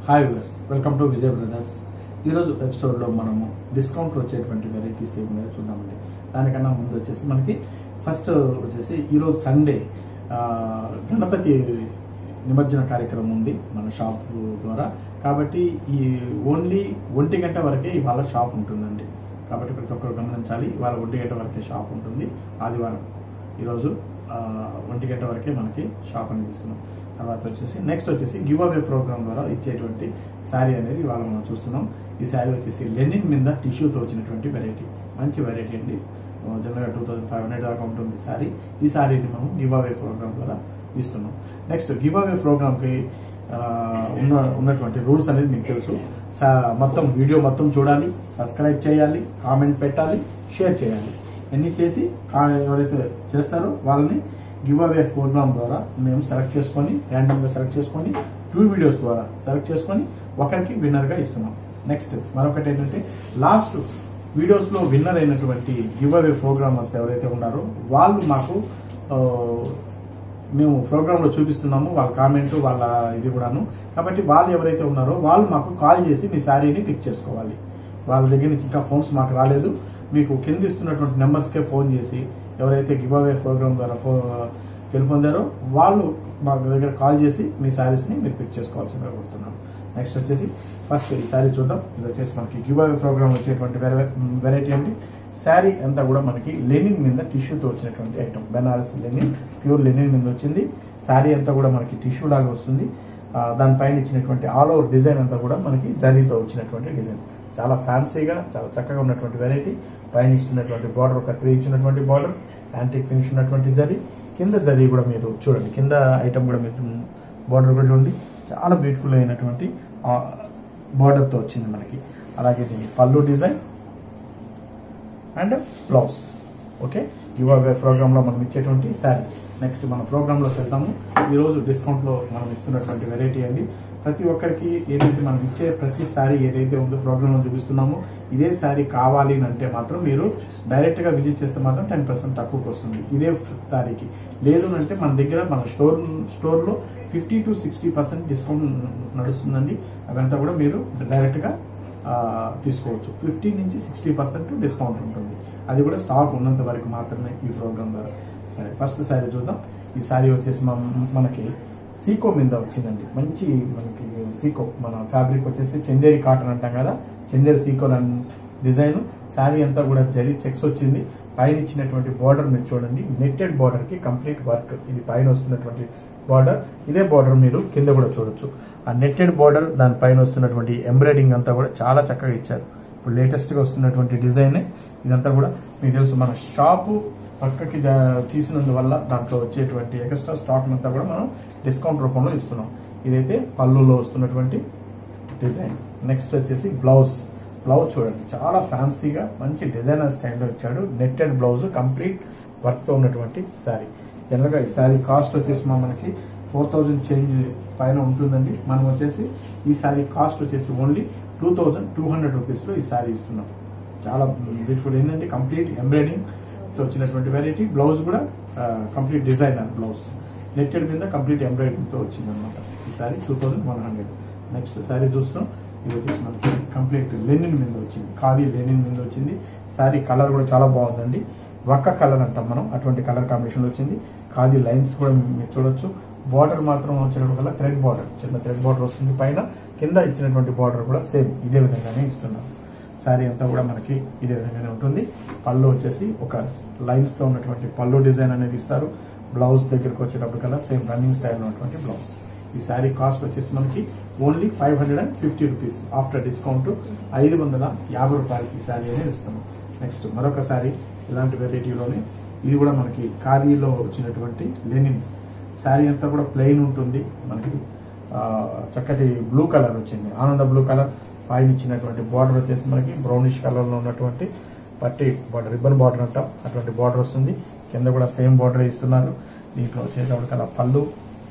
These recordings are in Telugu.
Hi viewers welcome to Vijay brothers ఈరోజు ఎపిసోడ్లో మనము డిస్కౌంట్ వచ్చేటువంటి వెరైటీస్ ఏమి ఉన్నాయో చూద్దామండి దానికన్నా ముందు వచ్చేసి మనకి ఫస్ట్ వచ్చేసి ఈరోజు సండే ఆ, గణపతి నిమజ్జన కార్యక్రమం ఉంది మన షాప్ ద్వారా కాబట్టి ఈ ఓన్లీ ఒంటి గంట వరకే ఇవాళ షాప్ ఉంటుందండి కాబట్టి ప్రతి ఒక్కరు గమనించాలి ఇవాళ ఒంటి గంట వరకే షాప్ ఉంటుంది ఆదివారం ఈరోజు ఆ, ఒంటి గంట వరకే మనకి షాప్ అనేది ఇస్తున్నాం తర్వాత వచ్చేసి నెక్స్ట్ వచ్చేసి గివ్ అవే ప్రోగ్రామ్ ద్వారా ఇచ్చేటువంటి శారీ అనేది ఇవాళ మనం చూస్తున్నాం ఈ శారీ వచ్చేసి లెనిన్ మీద టిష్యూతో వచ్చినటువంటి వెరైటీ మంచి వెరైటీ అండి జనరల్గా టూ థౌసండ్ ఫైవ్ హండ్రెడ్ దాకా ఉంటుంది శారీ ఈ శారీని మనం గివ్ అవే ప్రోగ్రామ్ ద్వారా ఇస్తున్నాం నెక్స్ట్ గివ్ అవే ప్రోగ్రామ్కి ఉన్న ఉన్నటువంటి రూల్స్ అనేది మీకు తెలుసు సా- మొత్తం వీడియో మొత్తం చూడాలి సబ్స్క్రైబ్ చేయాలి కామెంట్ పెట్టాలి షేర్ చేయాలి అన్ని చేసి కా- ఎవరైతే చేస్తారో వాళ్ళని గివ్ అవే ప్రోగ్రామ్ ద్వారా మేము సెలెక్ట్ చేసుకొని ర్యాండమ్గా సెలెక్ట్ చేసుకొని టూ వీడియోస్ ద్వారా సెలెక్ట్ చేసుకొని ఒకరికి విన్నర్గా ఇస్తున్నాం నెక్స్ట్ మరొకటి ఏంటంటే లాస్ట్ వీడియోస్లో విన్నర్ అయినటువంటి గివ్ అవే ప్రోగ్రామర్స్ ఎవరైతే ఉన్నారో వాళ్ళు మాకు ఆ, మేము ప్రోగ్రాంలో చూపిస్తున్నాము వాళ్ళ కామెంట్ వాళ్ళ ఇది కూడాను కాబట్టి వాళ్ళు ఎవరైతే ఉన్నారో వాళ్ళు మాకు కాల్ చేసి మీ శారీని పిక్ చేసుకోవాలి వాళ్ళ దగ్గర నుంచి ఇంకా ఫోన్స్ మాకు రాలేదు మీకు కింద ఇస్తున్నటువంటి నెంబర్స్కే ఫోన్ చేసి ఎవరైతే గివ్ అవే ప్రోగ్రామ్ ద్వారా ఫో గెలుపొందారో వాళ్ళు మా దగ్గర కాల్ చేసి మీ శారీస్ని మీరు పిక్ చేసుకోవాల్సిందిగా కోరుతున్నాను నెక్స్ట్ వచ్చేసి ఫస్ట్ ఈ శారీ చూద్దాం ఇది వచ్చేసి మనకి గివ్ అవే ప్రోగ్రామ్ వచ్చేటువంటి వెరైటీ అండి శారీ అంతా కూడా మనకి లెనిన్ మీద టిష్యూతో వచ్చినటువంటి item Banaras linen pure linen మీద వచ్చింది శారీ అంతా కూడా మనకి టిష్యూ లాగా వస్తుంది ఆ, దానిపైన ఇచ్చినటువంటి ఆల్ ఓవర్ డిజైన్ అంతా కూడా మనకి జరీతో వచ్చినటువంటి డిజైన్ చాలా ఫ్యాన్సీగా చాలా చక్కగా ఉన్నటువంటి వెరైటీ పైన ఇస్తున్నటువంటి బార్డర్ ఒక త్రీ ఇచ్చినటువంటి బార్డర్ యాంటిక్ ఫినిష్ ఉన్నటువంటి జరీ కింద జరీ కూడా మీరు చూడండి కింద ఐటమ్ కూడా మీరు బార్డర్ కూడా చూడండి చాలా బ్యూటిఫుల్ అయినటువంటి బార్డర్తో వచ్చింది మనకి అలాగే దీని పళ్ళు design and blouse okay give away ప్రోగ్రామ్లో మనం ఇచ్చేటువంటి శారీ నెక్స్ట్ మన ప్రోగ్రాంలో వెళ్తాము ఈరోజు డిస్కౌంట్లో మనం ఇస్తున్నటువంటి వెరైటీ అండి ప్రతి ఒక్కరికి ఏదైతే మనం ఇచ్చే ప్రతి శారీ ఏదైతే ఉందో ప్రోగ్రాంలో చూపిస్తున్నామో ఇదే శారీ కావాలి అని అంటే మాత్రం మీరు డైరెక్ట్గా విజిట్ చేస్తే మాత్రం టెన్ పర్సెంట్ తక్కువకి వస్తుంది ఇదే శారీకి లేదు అని అంటే మన దగ్గర మన స్టోర్ స్టోర్లో fifty to sixty percent discount నడుస్తుందండి అదంతా కూడా మీరు డైరెక్ట్గా ఆ, తీసుకోవచ్చు ఫిఫ్టీ నుంచి సిక్స్టీ పర్సెంట్ డిస్కౌంట్ ఉంటుంది అది కూడా స్టాక్ ఉన్నంత వరకు మాత్రమే ఈ ప్రోగ్రామ్ ద్వారా సరే ఫస్ట్ శారీ చూద్దాం ఈ శారీ వచ్చేసి మన- మనకి సీకో మీద వచ్చిందండి మంచి మనకి సీకో మన ఫ్యాబ్రిక్ వచ్చేసి చందేరి కాటన్ అంటాం కదా చందేరి సీకో డిజైన్ శారీ అంతా కూడా జరీ చెక్స్ వచ్చింది పైన ఇచ్చినటువంటి బార్డర్ మీరు చూడండి నెట్టెడ్ బార్డర్ కి కంప్లీట్ వర్క్ ఇది పైన వస్తున్నటువంటి బార్డర్ ఇదే బార్డర్ మీరు కింద కూడా చూడొచ్చు ఆ నెట్టెడ్ బార్డర్ దాని పైన వస్తున్నటువంటి ఎంబ్రాయిడింగ్ అంతా కూడా చాలా చక్కగా ఇచ్చారు ఇప్పుడు లేటెస్ట్ గా వస్తున్నటువంటి డిజైన్ ఇదంతా కూడా మీకు తెలుసు మన షాపు పక్కకి జా- తీసినందువల్ల దాంట్లో వచ్చేటువంటి ఎక్స్ట్రా స్టాక్ అంతా కూడా మనం డిస్కౌంట్ రూపంలో ఇస్తున్నాం ఇదైతే పళ్ళులో వస్తున్నటువంటి డిజైన్ నెక్స్ట్ వచ్చేసి బ్లౌజ్ బ్లౌజ్ చూడండి చాలా ఫ్యాన్సీగా మంచి డిజైనర్ స్టైల్లో ఇచ్చాడు నెట్టెడ్ బ్లౌజ్ కంప్లీట్ వర్క్తో ఉన్నటువంటి శారీ జనరల్గా ఈ శారీ కాస్ట్ వచ్చేసి మా మనకి ఫోర్ థౌజండ్ చేంజ్ పైన ఉంటుందండి మనం వచ్చేసి ఈ శారీ కాస్ట్ వచ్చేసి only two thousand two hundred రూపీస్లో ఈ శారీ ఇస్తున్నాం చాలా బ్యూటిఫుల్ ఏంటంటే కంప్లీట్ ఎంబ్రాయిడింగ్ తో వచ్చినటువంటి వెరైటీ బ్లౌజ్ కూడా కంప్లీట్ డిజైనర్ బ్లౌజ్ నెట్టెడ్ మీద కంప్లీట్ ఎంబ్రాయిడింగ్ తో వచ్చింది అనమాట ఈ sari two thousand one hundred next sari చూస్తాం ఇది వచ్చేసి మనకి కంప్లీట్ లెనిన్ మీద వచ్చింది ఖాదీ లెనిన్ మీద వచ్చింది శారీ కలర్ కూడా చాలా బాగుందండి వక్క కలర్ అంటాం మనం అటువంటి కలర్ కాంబినేషన్ వచ్చింది ఖాదీ లైన్స్ కూడా మీరు చూడొచ్చు బార్డర్ మాత్రం వచ్చేటప్పుడు థ్రెడ్ బార్డర్ చిన్న థ్రెడ్ బార్డర్ వస్తుంది పైన కింద ఇచ్చినటువంటి బార్డర్ కూడా సేమ్ ఇదే విధంగానే ఇస్తున్నాం శారీ అంతా కూడా మనకి ఇదే విధంగానే ఉంటుంది పళ్ళు వచ్చేసి ఒక లైన్స్ తో ఉన్నటువంటి పళ్ళు డిజైన్ అనేది ఇస్తారు బ్లౌజ్ దగ్గరకు వచ్చేటప్పుడు కల్లా సేమ్ రన్నింగ్ స్టైల్ ఉన్నటువంటి బ్లౌజ్ ఈ శారీ కాస్ట్ వచ్చేసి మనకి only five hundred and fifty rupees after discount ఐదు వందల యాభై రూపాయలకి ఈ శారీ అనేది ఇస్తున్నాం నెక్స్ట్ మరొక శారీ ఇలాంటి వెరైటీలోనే ఇది కూడా మనకి ఖాదీలో వచ్చినటువంటి లెనిన్ శారీ అంతా కూడా ప్లెయిన్ ఉంటుంది మనకి ఆ, చక్కటి బ్లూ కలర్ వచ్చింది ఆనంద బ్లూ కలర్ పైన ఇచ్చినటువంటి బార్డర్ వచ్చేసి మనకి బ్రౌనిష్ కలర్ లో ఉన్నటువంటి పట్టి బార్డర్ రిబ్బన్ బార్డర్ అంటాం అటువంటి బార్డర్ వస్తుంది కింద కూడా సేమ్ బార్డర్ ఇస్తున్నారు దీంట్లో వచ్చేటప్పటికి అలా పళ్ళు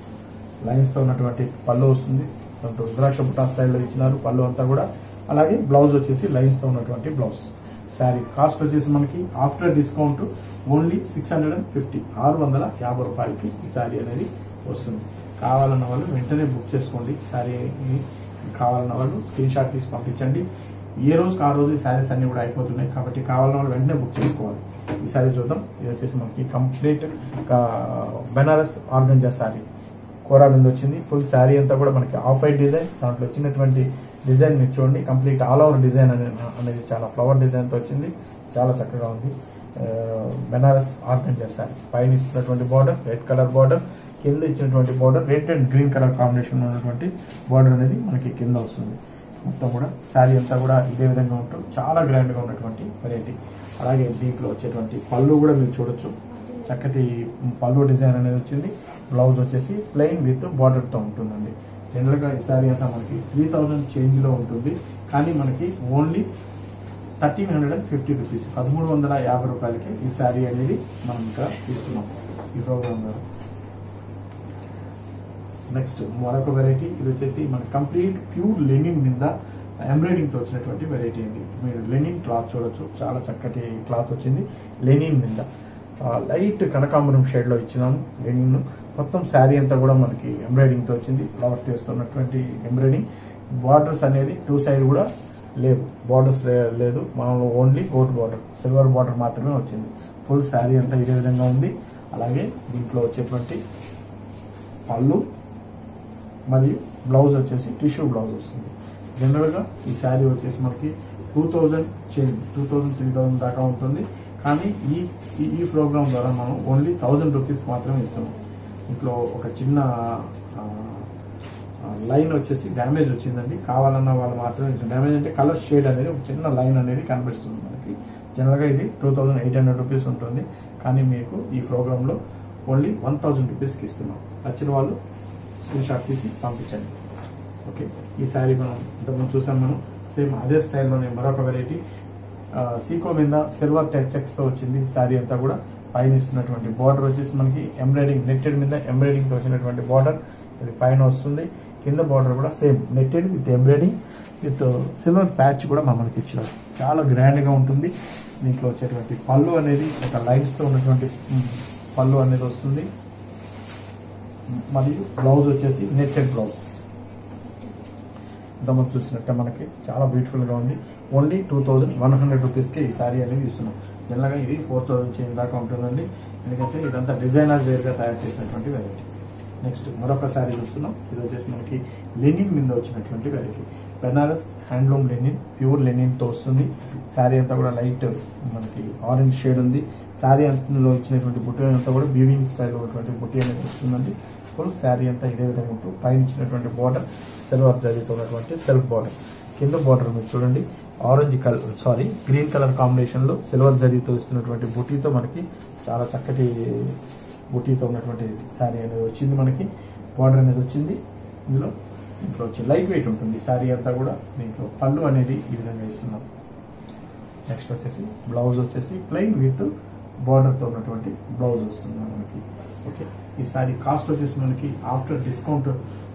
లైన్స్ తో ఉన్నటువంటి పళ్ళు వస్తుంది దాంట్లో రుద్రాక్ష బుట్టా స్టైల్లో ఇచ్చినారు పళ్ళు అంతా కూడా అలాగే బ్లౌజ్ వచ్చేసి లైన్స్ తో ఉన్నటువంటి బ్లౌజ్ శారీ కాస్ట్ వచ్చేసి మనకి after discount only six hundred and fifty ఆరు వందల యాభై రూపాయలకి ఈ శారీ అనేది వస్తుంది కావాలన్న వాళ్ళు వెంటనే బుక్ చేసుకోండి శారీ కావాలన్న వాళ్ళు స్క్రీన్ షాట్ తీసి పంపించండి ఏ రోజుకి ఆ రోజు ఈ శారీస్ అన్ని కూడా అయిపోతున్నాయి కాబట్టి కావాలన్న వాళ్ళు వెంటనే బుక్ చేసుకోవాలి ఈ శారీ చూద్దాం ఇది వచ్చేసి మనకి కంప్లీట్ బెనారస్ ఆర్గంజా శారీ కోరా మీద వచ్చింది ఫుల్ శారీ అంతా కూడా మనకి ఆఫ్ వైట్ డిజైన్ దాంట్లో వచ్చినటువంటి డిజైన్ మీరు చూడండి కంప్లీట్ ఆల్ ఓవర్ డిజైన్ అనేది అనేది చాలా ఫ్లవర్ డిజైన్ తో వచ్చింది చాలా చక్కగా ఉంది ఆ, బెనారస్ ఆర్గంజా శారీ పైన ఇస్తున్నటువంటి బార్డర్ రెడ్ కలర్ బార్డర్ కింద ఇచ్చినటువంటి border red and green colour combination ఉన్నటువంటి బార్డర్ అనేది మనకి కింద వస్తుంది మొత్తం కూడా శారీ అంతా కూడా ఇదే విధంగా ఉంటుంది చాలా గ్రాండ్ గా ఉన్నటువంటి వెరైటీ అలాగే దీంట్లో వచ్చేటువంటి పళ్ళు కూడా మీరు చూడొచ్చు చక్కటి పళ్ళు డిజైన్ అనేది వచ్చింది బ్లౌజ్ వచ్చేసి ప్లెయిన్ విత్ బార్డర్ తో ఉంటుందండి జనరల్ గా ఈ శారీ అంతా మనకి త్రీ థౌజండ్ చేంజ్ లో ఉంటుంది కానీ మనకి only thirteen hundred and fifty rupees పదమూడు వందల యాభై రూపాయలకి ఈ శారీ అనేది మనం ఇక్కడ ఇస్తున్నాం ఈ ప్రోగ్రామ్ ద్వారా నెక్స్ట్ మరొక వెరైటీ ఇది వచ్చేసి మన కంప్లీట్ ప్యూర్ లెనిన్ మీద ఎంబ్రాయిడింగ్ తో వచ్చినటువంటి వెరైటీ అండి మీరు లెనిన్ క్లాత్ చూడొచ్చు చాలా చక్కటి క్లాత్ వచ్చింది లెనిన్ మీద లైట్ కనకాంబరం షేడ్ లో ఇచ్చినాము లెనిన్ మొత్తం శారీ అంతా కూడా మనకి ఎంబ్రాయిడింగ్ తో వచ్చింది ఫ్లవర్ చేస్తున్నటువంటి ఎంబ్రాయిడింగ్ బార్డర్స్ అనేది టూ సైడ్ కూడా లేవు బార్డర్స్ లేదు మనం ఓన్లీ గోట్ బార్డర్ సిల్వర్ బార్డర్ మాత్రమే వచ్చింది ఫుల్ శారీ అంతా ఇదే విధంగా ఉంది అలాగే దీంట్లో వచ్చేటువంటి పళ్ళు మరియు బ్లౌజ్ వచ్చేసి టిష్యూ బ్లౌజ్ వస్తుంది జనరల్గా ఈ శారీ వచ్చేసి మనకి two thousand change two thousand three thousand దాకా ఉంటుంది కానీ ఈ ఈ- ఈ ప్రోగ్రామ్ ద్వారా మనం ఓన్లీ థౌజండ్ రూపీస్ మాత్రమే ఇస్తున్నాం ఇంట్లో ఒక చిన్న ఆ, ఆ, లైన్ వచ్చేసి డ్యామేజ్ వచ్చిందండి కావాలన్న వాళ్ళు మాత్రమే డ్యామేజ్ అంటే కలర్ షేడ్ అనేది ఒక చిన్న లైన్ అనేది కనిపిస్తుంది మనకి జనరల్గా ఇది two thousand eight hundred rupees ఉంటుంది కానీ మీకు ఈ ప్రోగ్రాంలో ఓన్లీ వన్ థౌజండ్ రూపీస్కి ఇస్తున్నాం నచ్చిన వాళ్ళు స్క్రీన్ షాట్ తీసి పంపించండి ఓకే ఈ శారీ మనం ఇంతకుముందు చూసాం మనం సేమ్ అదే స్టైల్లోనే మరొక వెరైటీ సీకో మీద సిల్వర్ టెక్స్ తో వచ్చింది శారీ అంతా కూడా పైన ఇస్తున్నటువంటి బార్డర్ వచ్చేసి మనకి ఎంబ్రాయిడింగ్ నెట్టెడ్ మీద ఎంబ్రాయిడింగ్ తో వచ్చినటువంటి బార్డర్ ఇది పైన వస్తుంది కింద బార్డర్ కూడా same netted with embroidering with silver patch కూడా మనకి ఇచ్చినారు చాలా గ్రాండ్ గా ఉంటుంది దీంట్లో వచ్చేటువంటి పళ్ళు అనేది ఒక లైన్స్ తో ఉన్నటువంటి మ్, పళ్ళు అనేది వస్తుంది మరియు బ్లౌజ్ వచ్చేసి నెట్టెడ్ బ్లౌజ్ ఇంతకుముందు చూసినట్టే మనకి చాలా బ్యూటిఫుల్ గా ఉంది only two thousand one hundred రూపీస్కి ఈ శారీ అనేది ఇస్తున్నాం జనరల్గా ఇది ఫోర్ థౌజండ్ చేంజ్ దాకా ఉంటుందండి ఎందుకంటే ఇదంతా డిజైనర్ వేర్గా తయారు చేసినటువంటి వెరైటీ నెక్స్ట్ మరొక శారీ చూస్తున్నాం ఇది వచ్చేసి మనకి లెనిన్ మీద వచ్చినటువంటి variety Banaras handloom linen pure linen తో వస్తుంది శారీ అంతా కూడా లైట్ మనకి ఆరెంజ్ షేడ్ ఉంది శారీ అంతలో ఇచ్చినటువంటి బుట్టి అంతా కూడా బీవింగ్ స్టైల్లో ఉన్నటువంటి బుట్టి అనేది వస్తుందండి ఫుల్ శారీ అంతా ఇదే విధంగా ఉంటూ పైన ఇచ్చినటువంటి బార్డర్ సిల్వర్ జరీతో ఉన్నటువంటి సెల్ఫ్ బార్డర్ కింద బార్డర్ మీరు చూడండి orange colour sorry green colour combination లో సిల్వర్ జరీతో ఇస్తున్నటువంటి బుటీతో మనకి చాలా చక్కటి బుటీతో ఉన్నటువంటి శారీ అనేది వచ్చింది మనకి బార్డర్ అనేది వచ్చింది ఇందులో దీంట్లో వచ్చి లైట్ వెయిట్ ఉంటుంది శారీ అంతా కూడా దీంట్లో పళ్ళు అనేది ఈ విధంగా ఇస్తున్నాం నెక్స్ట్ వచ్చేసి బ్లౌజ్ వచ్చేసి ప్లెయిన్ విత్ బార్డర్తో ఉన్నటువంటి బ్లౌజ్ వస్తుంది మనకి ఓకే ఈ సారీ కాస్ట్ వచ్చేసి మనకి ఆఫ్టర్ డిస్కౌంట్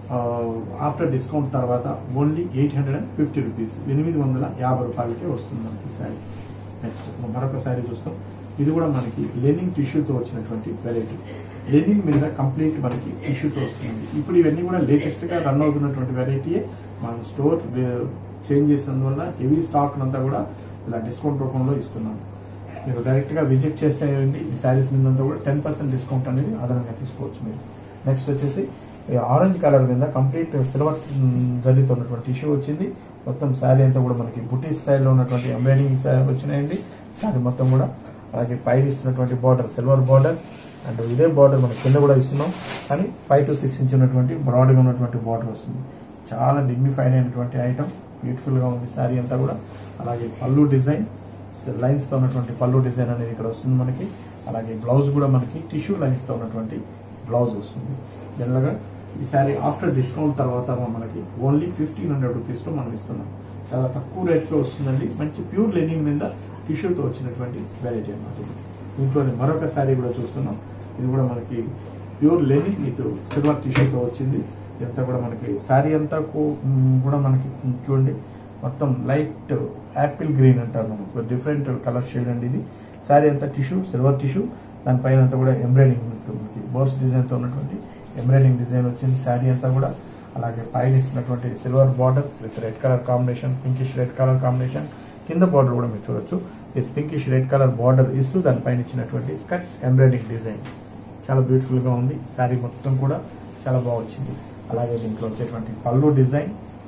ఆఫ్టర్ డిస్కౌంట్ తర్వాత only eight hundred and fifty rupees ఎనిమిది వందల యాభై రూపాయలకే వస్తుంది మనకి ఈ శారీ నెక్స్ట్ మరొక శారీ చూస్తాం ఇది కూడా మనకి లెనిన్ టిష్యూతో వచ్చినటువంటి వెరైటీ లెనిన్ మీద కంప్లీట్ మనకి టిష్యూతో వస్తుంది ఇప్పుడు ఇవన్నీ కూడా లేటెస్ట్ గా రన్ అవుతున్నటువంటి వెరైటీయే మనం స్టోర్ చేంజ్ చేసినందువల్ల హెవీ స్టాక్ అంతా కూడా ఇలా డిస్కౌంట్ రూపంలో ఇస్తున్నాం మీరు డైరెక్ట్ గా విజిట్ చేసేయండి ఈ శారీస్ మీద అంతా కూడా టెన్ పర్సెంట్ డిస్కౌంట్ అనేది అదనంగా తీసుకోవచ్చు మీరు నెక్స్ట్ వచ్చేసి ఈ ఆరెంజ్ కలర్ మీద కంప్లీట్ సిల్వర్ జరీతో ఉన్నటువంటి టిష్యూ వచ్చింది మొత్తం శారీ అంతా కూడా మనకి బుటీ స్టైల్లో ఉన్నటువంటి ఎంబ్రాయిడింగ్ వచ్చినాయండి శారీ మొత్తం కూడా అలాగే పైన ఇస్తున్నటువంటి బార్డర్ సిల్వర్ బార్డర్ అండ్ ఇదే బార్డర్ మనం కింద కూడా ఇస్తున్నాం కానీ ఫైవ్ టు సిక్స్ ఇంచ్ ఉన్నటువంటి బ్రాడ్గా ఉన్నటువంటి బార్డర్ వస్తుంది చాలా డిగ్నిఫైడ్ అయినటువంటి ఐటమ్ బ్యూటిఫుల్ గా ఉంది శారీ అంతా కూడా అలాగే పళ్ళు డిజైన్ లైన్స్ తో ఉన్నటువంటి పళ్ళు డిజైన్ అనేది ఇక్కడ వస్తుంది మనకి అలాగే బ్లౌజ్ కూడా మనకి టిష్యూ లైన్స్ తో ఉన్నటువంటి బ్లౌజ్ వస్తుంది జనరల్ గా ఈ శారీ ఆఫ్టర్ డిస్కౌంట్ తర్వాత మనకి ఓన్లీ ఫిఫ్టీన్ హండ్రెడ్ రూపీస్ లో మనం ఇస్తున్నాం చాలా తక్కువ రేట్ లో వస్తుందండి మంచి ప్యూర్ లెనిన్ మీద టిష్యూతో వచ్చినటువంటి వెరైటీ అన్నమాట ఇది. దీంట్లోనే మరొక శారీ కూడా చూస్తున్నాం ఇది కూడా మనకి ప్యూర్ లెనిన్ విత్ సిల్వర్ టిష్యూతో వచ్చింది ఇదంతా కూడా మనకి శారీ అంతా కూ- మ్, కూడా మనకి చూడండి మొత్తం లైట్ యాపిల్ గ్రీన్ అంటారు మనం డిఫరెంట్ కలర్ షేడ్ అండి ఇది శారీ అంతా టిష్యూ సిల్వర్ టిష్యూ దానిపైన అంతా కూడా ఎంబ్రాయిడింగ్ మనకి బర్డ్స్ డిజైన్ తో ఉన్నటువంటి ఎంబ్రాయిడింగ్ డిజైన్ వచ్చింది శారీ అంతా కూడా అలాగే పైన ఇస్తున్నటువంటి silver border with red colour combination pinkish red colour combination కింద బార్డర్ కూడా మీరు చూడొచ్చు with pinkish red colour border ఇస్తూ దానిపైన ఇచ్చినటువంటి స్కట్ ఎంబ్రాయిడింగ్ డిజైన్ చాలా బ్యూటిఫుల్ గా ఉంది శారీ మొత్తం కూడా చాలా బాగా వచ్చింది అలాగే దీంట్లో వచ్చేటువంటి పళ్ళు డిజైన్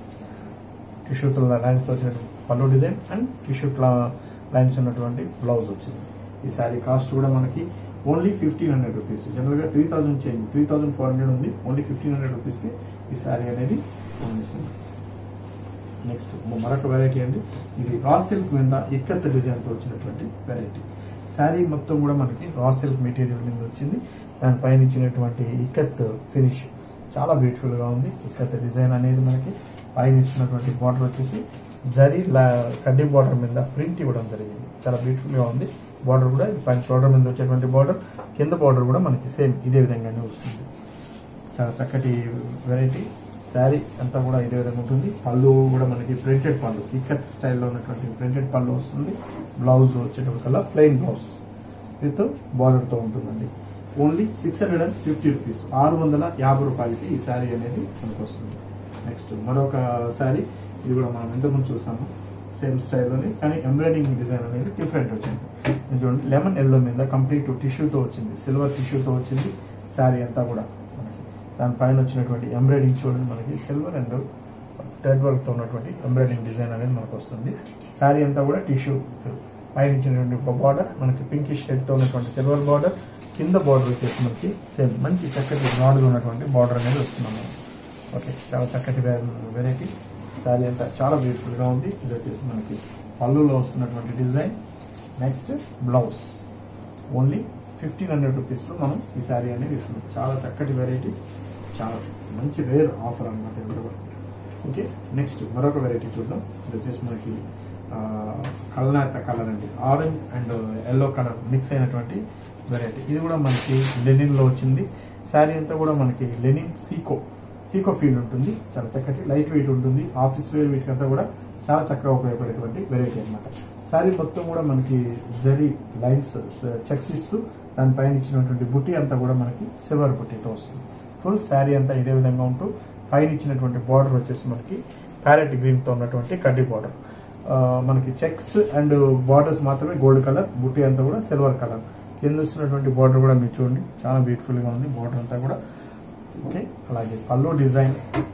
టిష్యూ లైన్స్ తో వచ్చినటువంటి పళ్ళు డిజైన్ అండ్ టిష్యూ లైన్స్ ఉన్నటువంటి బ్లౌజ్ వచ్చింది ఈ శారీ కాస్ట్ కూడా మనకి ఓన్లీ ఫిఫ్టీన్ హండ్రెడ్ రూపీస్ జనరల్గా three thousand change three thousand four hundred ఉంది ఓన్లీ ఫిఫ్టీన్ హండ్రెడ్ రూపీస్కి ఈ శారీ అనేది అందిస్తుంది నెక్స్ట్ మరొక వెరైటీ అండి ఇది రా సిల్క్ మీద ఇక్కత్ డిజైన్తో వచ్చినటువంటి వెరైటీ శారీ మొత్తం కూడా మనకి రా సిల్క్ మెటీరియల్ మీద వచ్చింది దానిపైన ఇచ్చినటువంటి ఇక్కత్ ఫినిష్ చాలా బ్యూటిఫుల్ గా ఉంది ఇక్కత్ డిజైన్ అనేది మనకి పైన ఇచ్చినటువంటి బార్డర్ వచ్చేసి జరీ లా- కడ్డీ బార్డర్ మీద ప్రింట్ ఇవ్వడం జరిగింది చాలా బ్యూటిఫుల్ గా ఉంది బార్డర్ కూడా పైన షోల్డర్ మీద వచ్చేటువంటి బార్డర్ కింద బార్డర్ కూడా మనకి సేమ్ ఇదే విధంగానే వస్తుంది చాలా చక్కటి వెరైటీ శారీ అంతా కూడా ఇదే విధంగా ఉంటుంది పళ్ళు కూడా మనకి ప్రింటెడ్ పళ్ళు ఇక్కత్ స్టైల్లో ఉన్నటువంటి ప్రింటెడ్ పళ్ళు వస్తుంది బ్లౌజ్ వచ్చేటప్పటికల్లా ప్లెయిన్ బ్లౌజ్ విత్ బార్డర్తో ఉంటుందండి only six hundred and fifty rupees ఆరు వందల యాభై రూపాయలకి ఈ శారీ అనేది మనకు వస్తుంది నెక్స్ట్ మరొక శారీ ఇది కూడా మనం ఇంతకుముందు చూసాము సేమ్ స్టైల్లోనే కానీ ఎంబ్రాయిడింగ్ డిజైన్ అనేది డిఫరెంట్ వచ్చింది ఇది చూడండి లెమన్ ఎల్లో మీద కంప్లీట్ టిష్యూతో వచ్చింది సిల్వర్ టిష్యూతో వచ్చింది శారీ అంతా కూడా మనకి దానిపైన వచ్చినటువంటి ఎంబ్రాయిడింగ్ చూడండి మనకి సిల్వర్ అండ్ థ్రెడ్ వర్క్తో ఉన్నటువంటి ఎంబ్రాయిడింగ్ డిజైన్ అనేది మనకు వస్తుంది శారీ అంతా కూడా టిష్యూ పైన ఇచ్చినటువంటి ఒక బార్డర్ మనకి పింకిష్ తో ఉన్నటువంటి సిల్వర్ బార్డర్ కింద బార్డర్ వచ్చేసి మనకి సేమ్ మంచి చక్కటి నాడుగా ఉన్నటువంటి బార్డర్ అనేది వస్తున్నాం మనం ఓకే చాలా చక్కటి వెరైటీ శారీ అంతా చాలా బ్యూటిఫుల్ గా ఉంది ఇది వచ్చేసి మనకి పళ్ళులో వస్తున్నటువంటి design next blouse only fifteen hundred రూపీస్లో మనం ఈ శారీ అనేది ఇస్తున్నాం చాలా చక్కటి వెరైటీ చాలా మంచి రేర్ ఆఫర్ అనమాట ఇది కూడా ఓకే నెక్స్ట్ మరొక వెరైటీ చూద్దాం ఇది వచ్చేసి మనకి ఆ, కల్నాత కలర్ అండి orange and yellow colour mix అయినటువంటి వెరైటీ ఇది కూడా మనకి లెనిన్ లో వచ్చింది శారీ అంతా కూడా మనకి లెనిన్ సీకో సీకో ఫీల్ ఉంటుంది చాలా చక్కటి లైట్ వెయిట్ ఉంటుంది ఆఫీస్ వేర్ వీటికంతా కూడా చాలా చక్కగా ఉపయోగపడేటువంటి వెరైటీ అన్నమాట శారీ మొత్తం కూడా మనకి జరీ లైన్స్ చెక్స్ ఇస్తూ దానిపైన ఇచ్చినటువంటి బుట్టి అంతా కూడా మనకి సిల్వర్ బుట్టితో వస్తుంది ఫుల్ శారీ అంతా ఇదే విధంగా ఉంటూ పైన ఇచ్చినటువంటి బార్డర్ వచ్చేసి మనకి ప్యారెట్ గ్రీన్ తో ఉన్నటువంటి కడ్డీ బార్డర్ మనకి చెక్స్ అండ్ బార్డర్స్ మాత్రమే గోల్డ్ కలర్ బుట్టి అంతా కూడా సిల్వర్ కలర్ కింద వస్తున్నటువంటి బార్డర్ కూడా మీరు చూడండి చాలా బ్యూటిఫుల్ గా ఉంది బార్డర్ అంతా కూడా ఓకే అలాగే పళ్ళు డిజైన్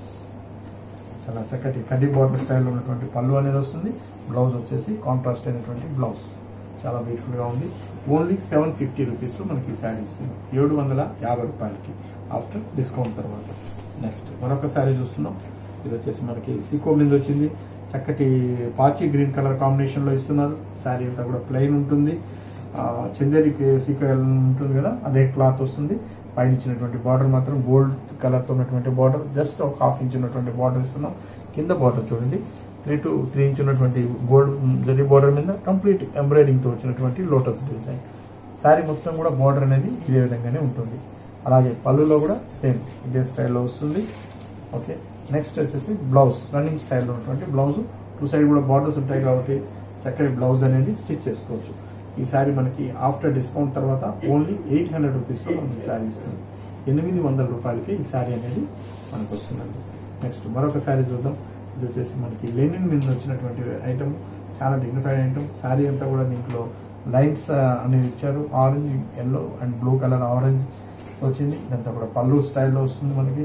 చాలా చక్కటి కడ్డీ బార్డర్ స్టైల్లో ఉన్నటువంటి పళ్ళు అనేది వస్తుంది బ్లౌజ్ వచ్చేసి కాంట్రాస్ట్ అయినటువంటి బ్లౌజ్ చాలా బ్యూటిఫుల్ గా ఉంది ఓన్లీ సెవెన్ ఫిఫ్టీ రూపీస్ లో మనకి శారీ ఇస్తుంది ఏడు వందల యాభై రూపాయలకి ఆఫ్టర్ డిస్కౌంట్ తర్వాత నెక్స్ట్ మరొక శారీ చూస్తున్నాం ఇది వచ్చేసి మనకి సీకో మీద వచ్చింది చక్కటి పాచి గ్రీన్ కలర్ కాంబినేషన్ లో ఇస్తున్నారు శారీ అంతా కూడా ప్లెయిన్ ఉంటుంది ఆ, చందేరి సీకో ఉంటుంది కదా అదే క్లాత్ వస్తుంది పైన ఇచ్చినటువంటి బార్డర్ మాత్రం గోల్డ్ కలర్ తో ఉన్నటువంటి బార్డర్ జస్ట్ ఒక హాఫ్ ఇంచ్ ఉన్నటువంటి బార్డర్ ఇస్తున్నాం కింద బార్డర్ చూడండి త్రీ టు త్రీ ఇంచ్ ఉన్నటువంటి గోల్డ్ జరీ బార్డర్ మీద కంప్లీట్ ఎంబ్రాయిడింగ్ తో వచ్చినటువంటి లోటస్ డిజైన్ శారీ మొత్తం కూడా బార్డర్ అనేది ఇదే విధంగానే ఉంటుంది అలాగే పళ్ళులో కూడా సేమ్ ఇదే స్టైల్లో వస్తుంది ఓకే నెక్స్ట్ వచ్చేసి బ్లౌజ్ రన్నింగ్ స్టైల్లో ఉన్నటువంటి బ్లౌజ్ టూ సైడ్ కూడా బార్డర్స్ ఉంటాయి కాబట్టి చక్కటి బ్లౌజ్ అనేది స్టిచ్ చేసుకోవచ్చు ఈ శారీ మనకి ఆఫ్టర్ డిస్కౌంట్ తర్వాత ఓన్లీ ఎయిట్ హండ్రెడ్ రూపీస్లో మనకి ఈ శారీ ఇస్తుంది ఎనిమిది వందల రూపాయలకి ఈ శారీ అనేది మనకు వస్తుందండి నెక్స్ట్ మరొక శారీ చూద్దాం ఇది వచ్చేసి మనకి లెనిన్ మీద వచ్చినటువంటి ఐటమ్ చాలా డిగ్నిఫైడ్ ఐటమ్ శారీ అంతా కూడా దీంట్లో లైన్స్ అనేది ఇచ్చారు orange yellow and blue colour orange వచ్చింది ఇదంతా కూడా పళ్ళు స్టైల్లో వస్తుంది మనకి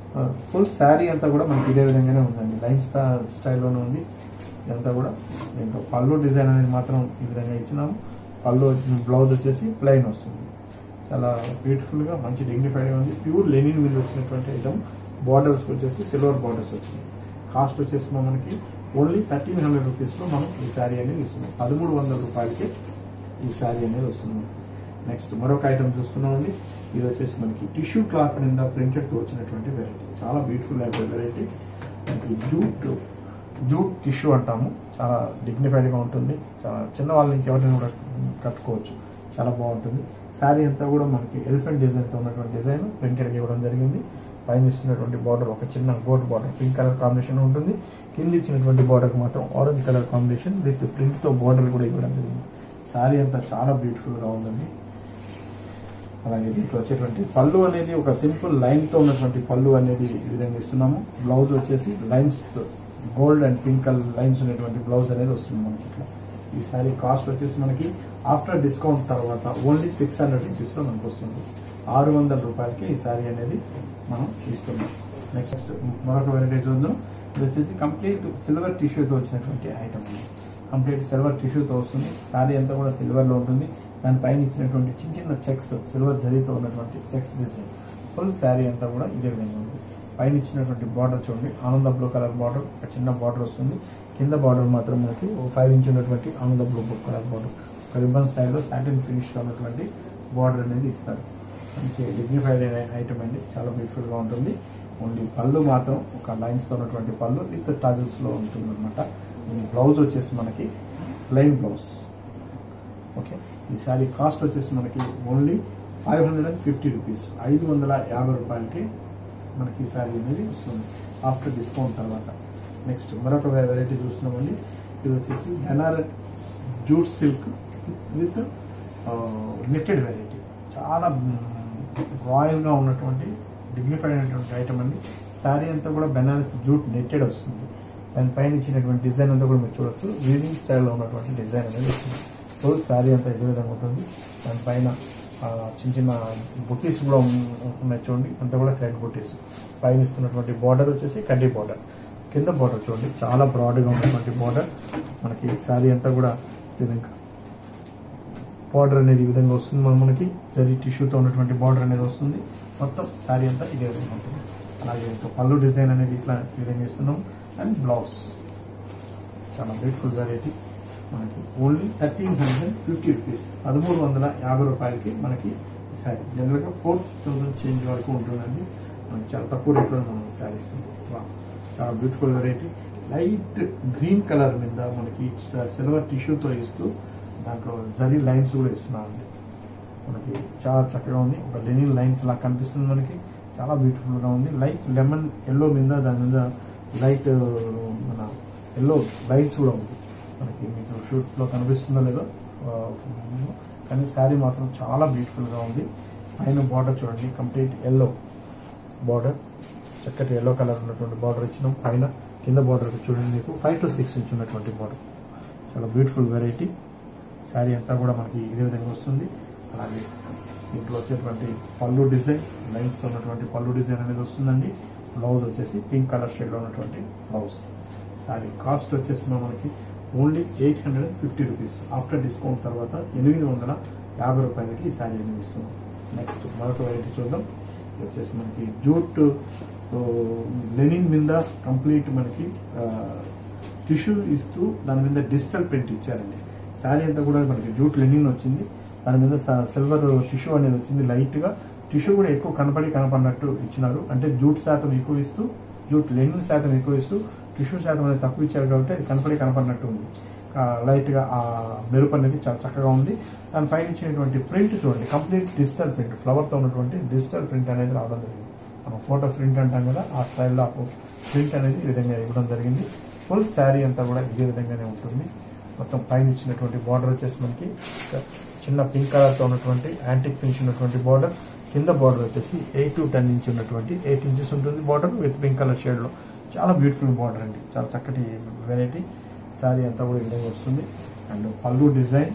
ఫుల్ శారీ అంతా కూడా మనకి ఇదే విధంగానే ఉందండి లైన్స్ స్టైల్లోనే ఉంది ఇదంతా కూడా దీంట్లో పళ్ళు డిజైన్ అనేది మాత్రం ఈ విధంగా ఇచ్చినాము పళ్ళు బ్లౌజ్ వచ్చేసి ప్లెయిన్ వస్తుంది చాలా బ్యూటిఫుల్ గా మంచి డిగ్నిఫైడ్ గా ఉంది ప్యూర్ లెనిన్ మీద వచ్చినటువంటి ఐటమ్ బార్డర్స్ వచ్చేసి సిల్వర్ బార్డర్స్ వచ్చింది కాస్ట్ వచ్చేసి మనకి ఓన్లీ థర్టీన్ హండ్రెడ్ రూపీస్ లో మనం ఈ శారీ అనేది ఇస్తున్నాం పదమూడు వందల రూపాయలకి ఈ శారీ అనేది వస్తుంది నెక్స్ట్ మరొక ఐటమ్ చూస్తున్నామండి ఇది వచ్చేసి మనకి టిష్యూ క్లాత్ మీద ప్రింటెడ్ తో వచ్చినటువంటి వెరైటీ చాలా బ్యూటిఫుల్ వెరైటీ మనకి జూట్ జూట్ టిష్యూ అంటాము చాలా డిగ్నిఫైడ్ గా ఉంటుంది చాలా చిన్న వాళ్ళ నుంచి ఎవరైనా కూడా కట్టుకోవచ్చు చాలా బాగుంటుంది శారీ అంతా కూడా మనకి ఎలిఫెంట్ డిజైన్ తో ఉన్నటువంటి డిజైన్ ప్రింటెడ్ ఇవ్వడం జరిగింది పైన ఇస్తున్నటువంటి బార్డర్ ఒక చిన్న gold border pink colour combination ఉంటుంది కింద ఇచ్చినటువంటి బార్డర్ మాత్రం orange colour combination with print తో బార్డర్ కూడా ఇవ్వడం జరిగింది శారీ అంతా చాలా బ్యూటిఫుల్ గా ఉందండి అలాగే దీంట్లో వచ్చేటువంటి పళ్ళు అనేది ఒక సింపుల్ లైన్ తో ఉన్నటువంటి పళ్ళు అనేది ఈ విధంగా ఇస్తున్నాము బ్లౌజ్ వచ్చేసి lines gold and pink colour lines ఉన్నటువంటి బ్లౌజ్ అనేది వస్తుంది మనకి ఇట్లా ఈ సారీ కాస్ట్ వచ్చేసి మనకి ఆఫ్టర్ డిస్కౌంట్ తర్వాత ఓన్లీ సిక్స్ హండ్రెడ్ రూపీస్ లో మనకు వస్తుంది ఆరు వందల రూపాయలకి ఈ సారీ అనేది మనం ఇస్తున్నాం నెక్స్ట్ మరొక వెరైటీ చూద్దాం ఇది వచ్చేసి కంప్లీట్ సిల్వర్ టిష్యూతో వచ్చినటువంటి ఐటమ్ అండి కంప్లీట్ సిల్వర్ టిష్యూతో వస్తుంది సారీ అంతా కూడా సిల్వర్ లో ఉంటుంది దానిపైన ఇచ్చినటువంటి చిన్న చిన్న చెక్స్ సిల్వర్ జరీతో ఉన్నటువంటి చెక్స్ డిజైన్ ఫుల్ శారీ అంతా కూడా ఇదే విధంగా ఉంది పైన ఇచ్చినటువంటి బార్డర్ చూడండి ఆనంద బ్లూ కలర్ బార్డర్ ఒక చిన్న బార్డర్ వస్తుంది కింద బార్డర్ మాత్రం మనకి ఒక ఫైవ్ ఇంచ్ ఉన్నటువంటి ఆనంద బ్లూ కలర్ బార్డర్ ఒక రిబ్బన్ స్టైల్లో సాటిన్ ఫినిష్ లో ఉన్నటువంటి బార్డర్ అనేది ఇస్తారు మంచి డిగ్నిఫైడ్ ఐటమ్ అండి చాలా బ్యూటిఫుల్ గా ఉంటుంది ఓన్లీ పళ్ళు మాత్రం ఒక లైన్స్ తో ఉన్నటువంటి పళ్ళు విత్ టాజిల్స్ లో ఉంటుంది అనమాట బ్లౌజ్ వచ్చేసి మనకి ప్లెయిన్ బ్లౌజ్ ఓకే ఈ శారీ కాస్ట్ వచ్చేసి మనకి only five hundred and fifty rupees ఐదు వందల యాభై రూపాయలకి మనకి ఈ శారీ అనేది వస్తుంది ఆఫ్టర్ డిస్కౌంట్ తర్వాత నెక్స్ట్ మరొక వెరైటీ చూస్తున్నామండి ఇది వచ్చేసి Banaras jute silk with netted variety చాలా రాయల్గా ఉన్నటువంటి డిగ్నిఫైడ్ అయినటువంటి ఐటమ్ అండి శారీ అంతా కూడా బెనారస్ జూట్ నెట్టెడ్ వస్తుంది దానిపైన ఇచ్చినటువంటి డిజైన్ అంతా కూడా మీరు చూడొచ్చు వీవింగ్ స్టైల్లో ఉన్నటువంటి డిజైన్ అనేది వస్తుంది సో శారీ అంతా ఇదే విధంగా ఉంటుంది దానిపైన ఆ, చిన్న చిన్న బుట్టీస్ కూడా ఉన్- ఉన్నాయి చూడండి అంతా కూడా థ్రెడ్ బుట్టీస్ పైన ఇస్తున్నటువంటి బార్డర్ వచ్చేసి కడ్డీ బార్డర్ కింద బార్డర్ చూడండి చాలా బ్రాడ్గా ఉన్నటువంటి బార్డర్ మనకి శారీ అంతా కూడా ఈ విధంగా బార్డర్ అనేది ఈ విధంగా వస్తుంది మన- మనకి జరీ టిష్యూతో ఉన్నటువంటి బార్డర్ అనేది వస్తుంది మొత్తం శారీ అంతా ఇదే విధంగా ఉంటుంది అలాగే ఇంకా పళ్ళు డిజైన్ అనేది ఇట్లా ఈ విధంగా ఇస్తున్నాం అండ్ బ్లౌజ్ చాలా బ్యూటిఫుల్ వెరైటీ మనకి only thirteen hundred fifty rupees పదమూడు వందల యాభై రూపాయలకి మనకి ఈ శారీ జనరల్గా ఫోర్ థౌసండ్ చేంజ్ వరకు ఉంటుందండి మనకి చాలా తక్కువ రేట్లో మనం ఈ శారీ ఇస్తుంది వా, చాలా beautiful variety light green colour మీద మనకి సిల్వర్ టిష్యూతో ఇస్తూ దాంట్లో జరీ లైన్స్ కూడా ఇస్తున్నారండి మనకి చాలా చక్కగా ఉంది ఒక లెనిన్ లైన్స్ లా కనిపిస్తుంది మనకి చాలా బ్యూటిఫుల్ గా ఉంది లైట్ లెమన్ ఎల్లో మీద దాని మీద లైట్ మన ఎల్లో లైన్స్ కూడా ఉంది మనకి మీకు షూట్ లో కనిపిస్తుందో లేదో ఆ, కానీ శారీ మాత్రం చాలా బ్యూటిఫుల్ గా ఉంది పైన బార్డర్ చూడండి కంప్లీట్ ఎల్లో బార్డర్ చక్కటి ఎల్లో కలర్ ఉన్నటువంటి బార్డర్ ఇచ్చినాం పైన కింద బార్డర్ చూడండి మీకు ఫైవ్ టు సిక్స్ ఇంచ్ ఉన్నటువంటి బార్డర్ చాలా బ్యూటిఫుల్ వెరైటీ శారీ అంతా కూడా మనకి ఇదే విధంగా వస్తుంది అలాగే దీంట్లో వచ్చేటువంటి పళ్ళు డిజైన్ లైన్స్ ఉన్నటువంటి పళ్ళు డిజైన్ అనేది వస్తుందండి బ్లౌజ్ వచ్చేసి పింక్ కలర్ షేడ్ లో ఉన్నటువంటి బ్లౌజ్ శారీ కాస్ట్ వచ్చేసి మనకి only eight hundred fifty rupees after discount తర్వాత ఎనిమిది వందల యాభై రూపాయలకి ఈ శారీ అనేది ఇస్తున్నాం నెక్స్ట్ మరొక వెరైటీ చూద్దాం ఇది వచ్చేసి మనకి జూట్ ఓ, లెనిన్ మీద కంప్లీట్ మనకి టిష్యూ ఇస్తూ దాని మీద డిజిటల్ ప్రింట్ ఇచ్చారండి శారీ అంతా కూడా మనకి జూట్ లెనిన్ వచ్చింది దాని మీద సిల్వర్ టిష్యూ అనేది వచ్చింది లైట్ గా టిష్యూ కూడా ఎక్కువ కనపడి కనపడినట్టు ఇచ్చినారు అంటే జూట్ శాతం ఎక్కువ ఇస్తూ జూట్ లెనిన్ శాతం ఎక్కువ ఇస్తూ టిష్యూ శాతం అనేది తక్కువ ఇచ్చారు కాబట్టి అది కనపడి కనపడినట్టు ఉంది ఆ, లైట్ గా ఆ మెరుపు అనేది చాలా చక్కగా ఉంది దాని పైన ఇచ్చినటువంటి ప్రింట్ చూడండి కంప్లీట్ డిజిటల్ ప్రింట్ ఫ్లవర్ తో ఉన్నటువంటి డిజిటల్ ప్రింట్ అనేది రావడం జరిగింది మనం ఫోటో ప్రింట్ అంటాం కదా ఆ స్టైల్లో ప్రింట్ అనేది ఈ విధంగా ఇవ్వడం జరిగింది ఫుల్ శారీ అంతా కూడా ఇదే విధంగానే ఉంటుంది మొత్తం పైన ఇచ్చినటువంటి బార్డర్ వచ్చేసి మనకి ఒక చిన్న పింక్ కలర్ తో ఉన్నటువంటి యాంటిక్ పింక్ ఉన్నటువంటి బార్డర్ కింద బార్డర్ వచ్చేసి ఎయిట్ టు టెన్ ఇంచ్ ఉన్నటువంటి ఎయిట్ ఇంచెస్ ఉంటుంది border with pink colour shade లో చాలా బ్యూటిఫుల్ బార్డర్ అండి చాలా చక్కటి వెరైటీ శారీ అంతా కూడా ఈ విధంగా వస్తుంది and pallu design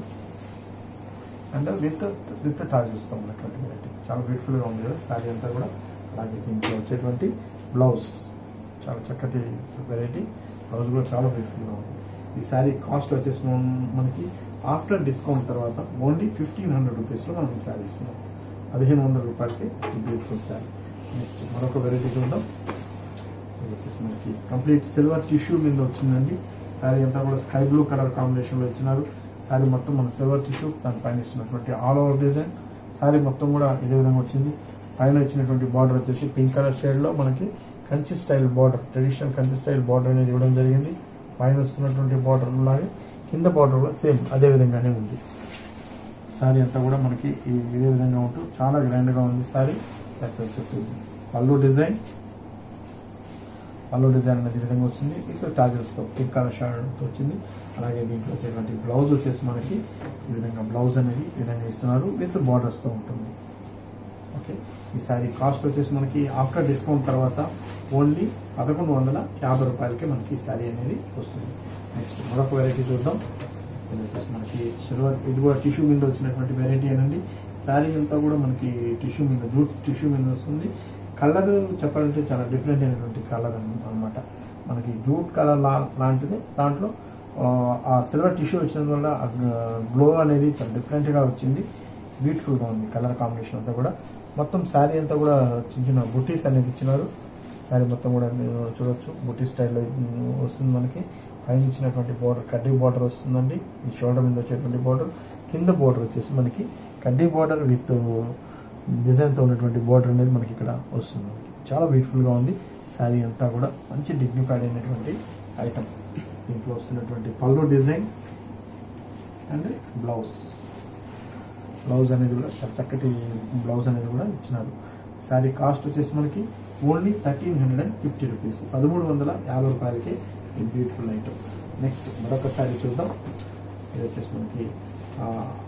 and with with టాజెస్తో ఉన్నటువంటి వెరైటీ చాలా బ్యూటిఫుల్ గా ఉంది కదా శారీ అంతా కూడా అలాగే దీంట్లో వచ్చేటువంటి బ్లౌజ్ చాలా చక్కటి వెరైటీ బ్లౌజ్ కూడా చాలా బ్యూటిఫుల్ గా ఉంది ఈ శారీ కాస్ట్ వచ్చేసి మన- మనకి ఆఫ్టర్ డిస్కౌంట్ తర్వాత ఓన్లీ ఫిఫ్టీన్ హండ్రెడ్ రూపీస్లో మనం ఈ శారీ ఇస్తున్నాం పదిహేను వందల రూపాయలకి బ్యూటిఫుల్ శారీ నెక్స్ట్ మరొక వెరైటీ చూద్దాం ఇది వచ్చేసి మనకి కంప్లీట్ సిల్వర్ టిష్యూ మీద వచ్చిందండి శారీ అంతా కూడా స్కై బ్లూ కలర్ కాంబినేషన్ లో ఇచ్చినారు శారీ మొత్తం మన సిల్వర్ టిష్యూ దానిపైన ఇచ్చినటువంటి ఆల్ ఓవర్ డిజైన్ శారీ మొత్తం కూడా ఇదే విధంగా వచ్చింది పైన ఇచ్చినటువంటి బార్డర్ వచ్చేసి పింక్ కలర్ షేడ్ లో మనకి Kanchi style border traditional Kanchi style border అనేది ఇవ్వడం జరిగింది పైన వస్తున్నటువంటి బార్డర్ లాగే కింద బార్డర్ కూడా సేమ్ అదే విధంగానే ఉంది శారీ అంతా కూడా మనకి ఈ- ఇదే విధంగా ఉంటూ చాలా గ్రాండ్ గా ఉంది శారీ ప్లస్ వచ్చేసి పళ్ళు డిజైన్ పళ్ళు డిజైన్ అనేది ఈ విధంగా వచ్చింది ఇట్లా టాజెస్ తో పింక్ కలర్ షార్ట్ వచ్చింది అలాగే దీంట్లో వచ్చేటువంటి బ్లౌజ్ వచ్చేసి మనకి ఈ విధంగా బ్లౌజ్ అనేది ఈ విధంగా ఇస్తున్నారు విత్ బార్డర్స్ తో ఉంటుంది ఓకే ఈ శారీ కాస్ట్ వచ్చేసి మనకి ఆఫ్టర్ డిస్కౌంట్ తర్వాత ఓన్లీ పదకొండు వందల యాభై రూపాయలకే మనకి ఈ శారీ అనేది వస్తుంది నెక్స్ట్ మరొక వెరైటీ చూద్దాం ఇది వచ్చేసి మనకి సిల్వర్ ఇది కూడా టిష్యూ మీద వచ్చినటువంటి వెరైటీ అనండి శారీ అంతా కూడా మనకి టిష్యూ మీద జూట్ టిష్యూ మీద వస్తుంది కలర్ చెప్పాలంటే చాలా డిఫరెంట్ అయినటువంటి కలర్ అనమాట మనకి జూట్ కలర్ లా లాంటిది దాంట్లో ఆ, ఆ సిల్వర్ టిష్యూ వచ్చినందువల్ల గ్లో అనేది చాలా డిఫరెంట్గా వచ్చింది బ్యూటిఫుల్గా ఉంది కలర్ కాంబినేషన్ అంతా కూడా మొత్తం శారీ అంతా కూడా చిన్న చిన్న బుటీస్ అనేది ఇచ్చినారు శారీ మొత్తం కూడా మీరు చూడొచ్చు బుటీ స్టైల్లో వస్తుంది మనకి పైన ఇచ్చినటువంటి బోర్డర్ కడ్డీ బోర్డర్ వస్తుందండి ఈ షోల్డర్ మీద వచ్చేటువంటి బోర్డర్ కింద బోర్డర్ వచ్చేసి మనకి కడ్డీ బోర్డర్ విత్ డిజైన్తో ఉన్నటువంటి బోర్డర్ అనేది మనకి ఇక్కడ వస్తుంది మనకి చాలా బ్యూటిఫుల్గా ఉంది శారీ అంతా కూడా మంచి డిగ్నిఫైడ్ అయినటువంటి ఐటమ్ దీంట్లో వస్తున్నటువంటి పళ్ళు డిజైన్ అండ్ బ్లౌజ్ బ్లౌజ్ అనేది కూడా చాలా చక్కటి బ్లౌజ్ అనేది కూడా ఇచ్చినారు శారీ కాస్ట్ వచ్చేసి మనకి only thirteen hundred and fifty rupees పదమూడు వందల యాభై రూపాయలకి ఈ బ్యూటిఫుల్ ఐటమ్ నెక్స్ట్ మరొక శారీ చూద్దాం ఇది వచ్చేసి మనకి ఆ,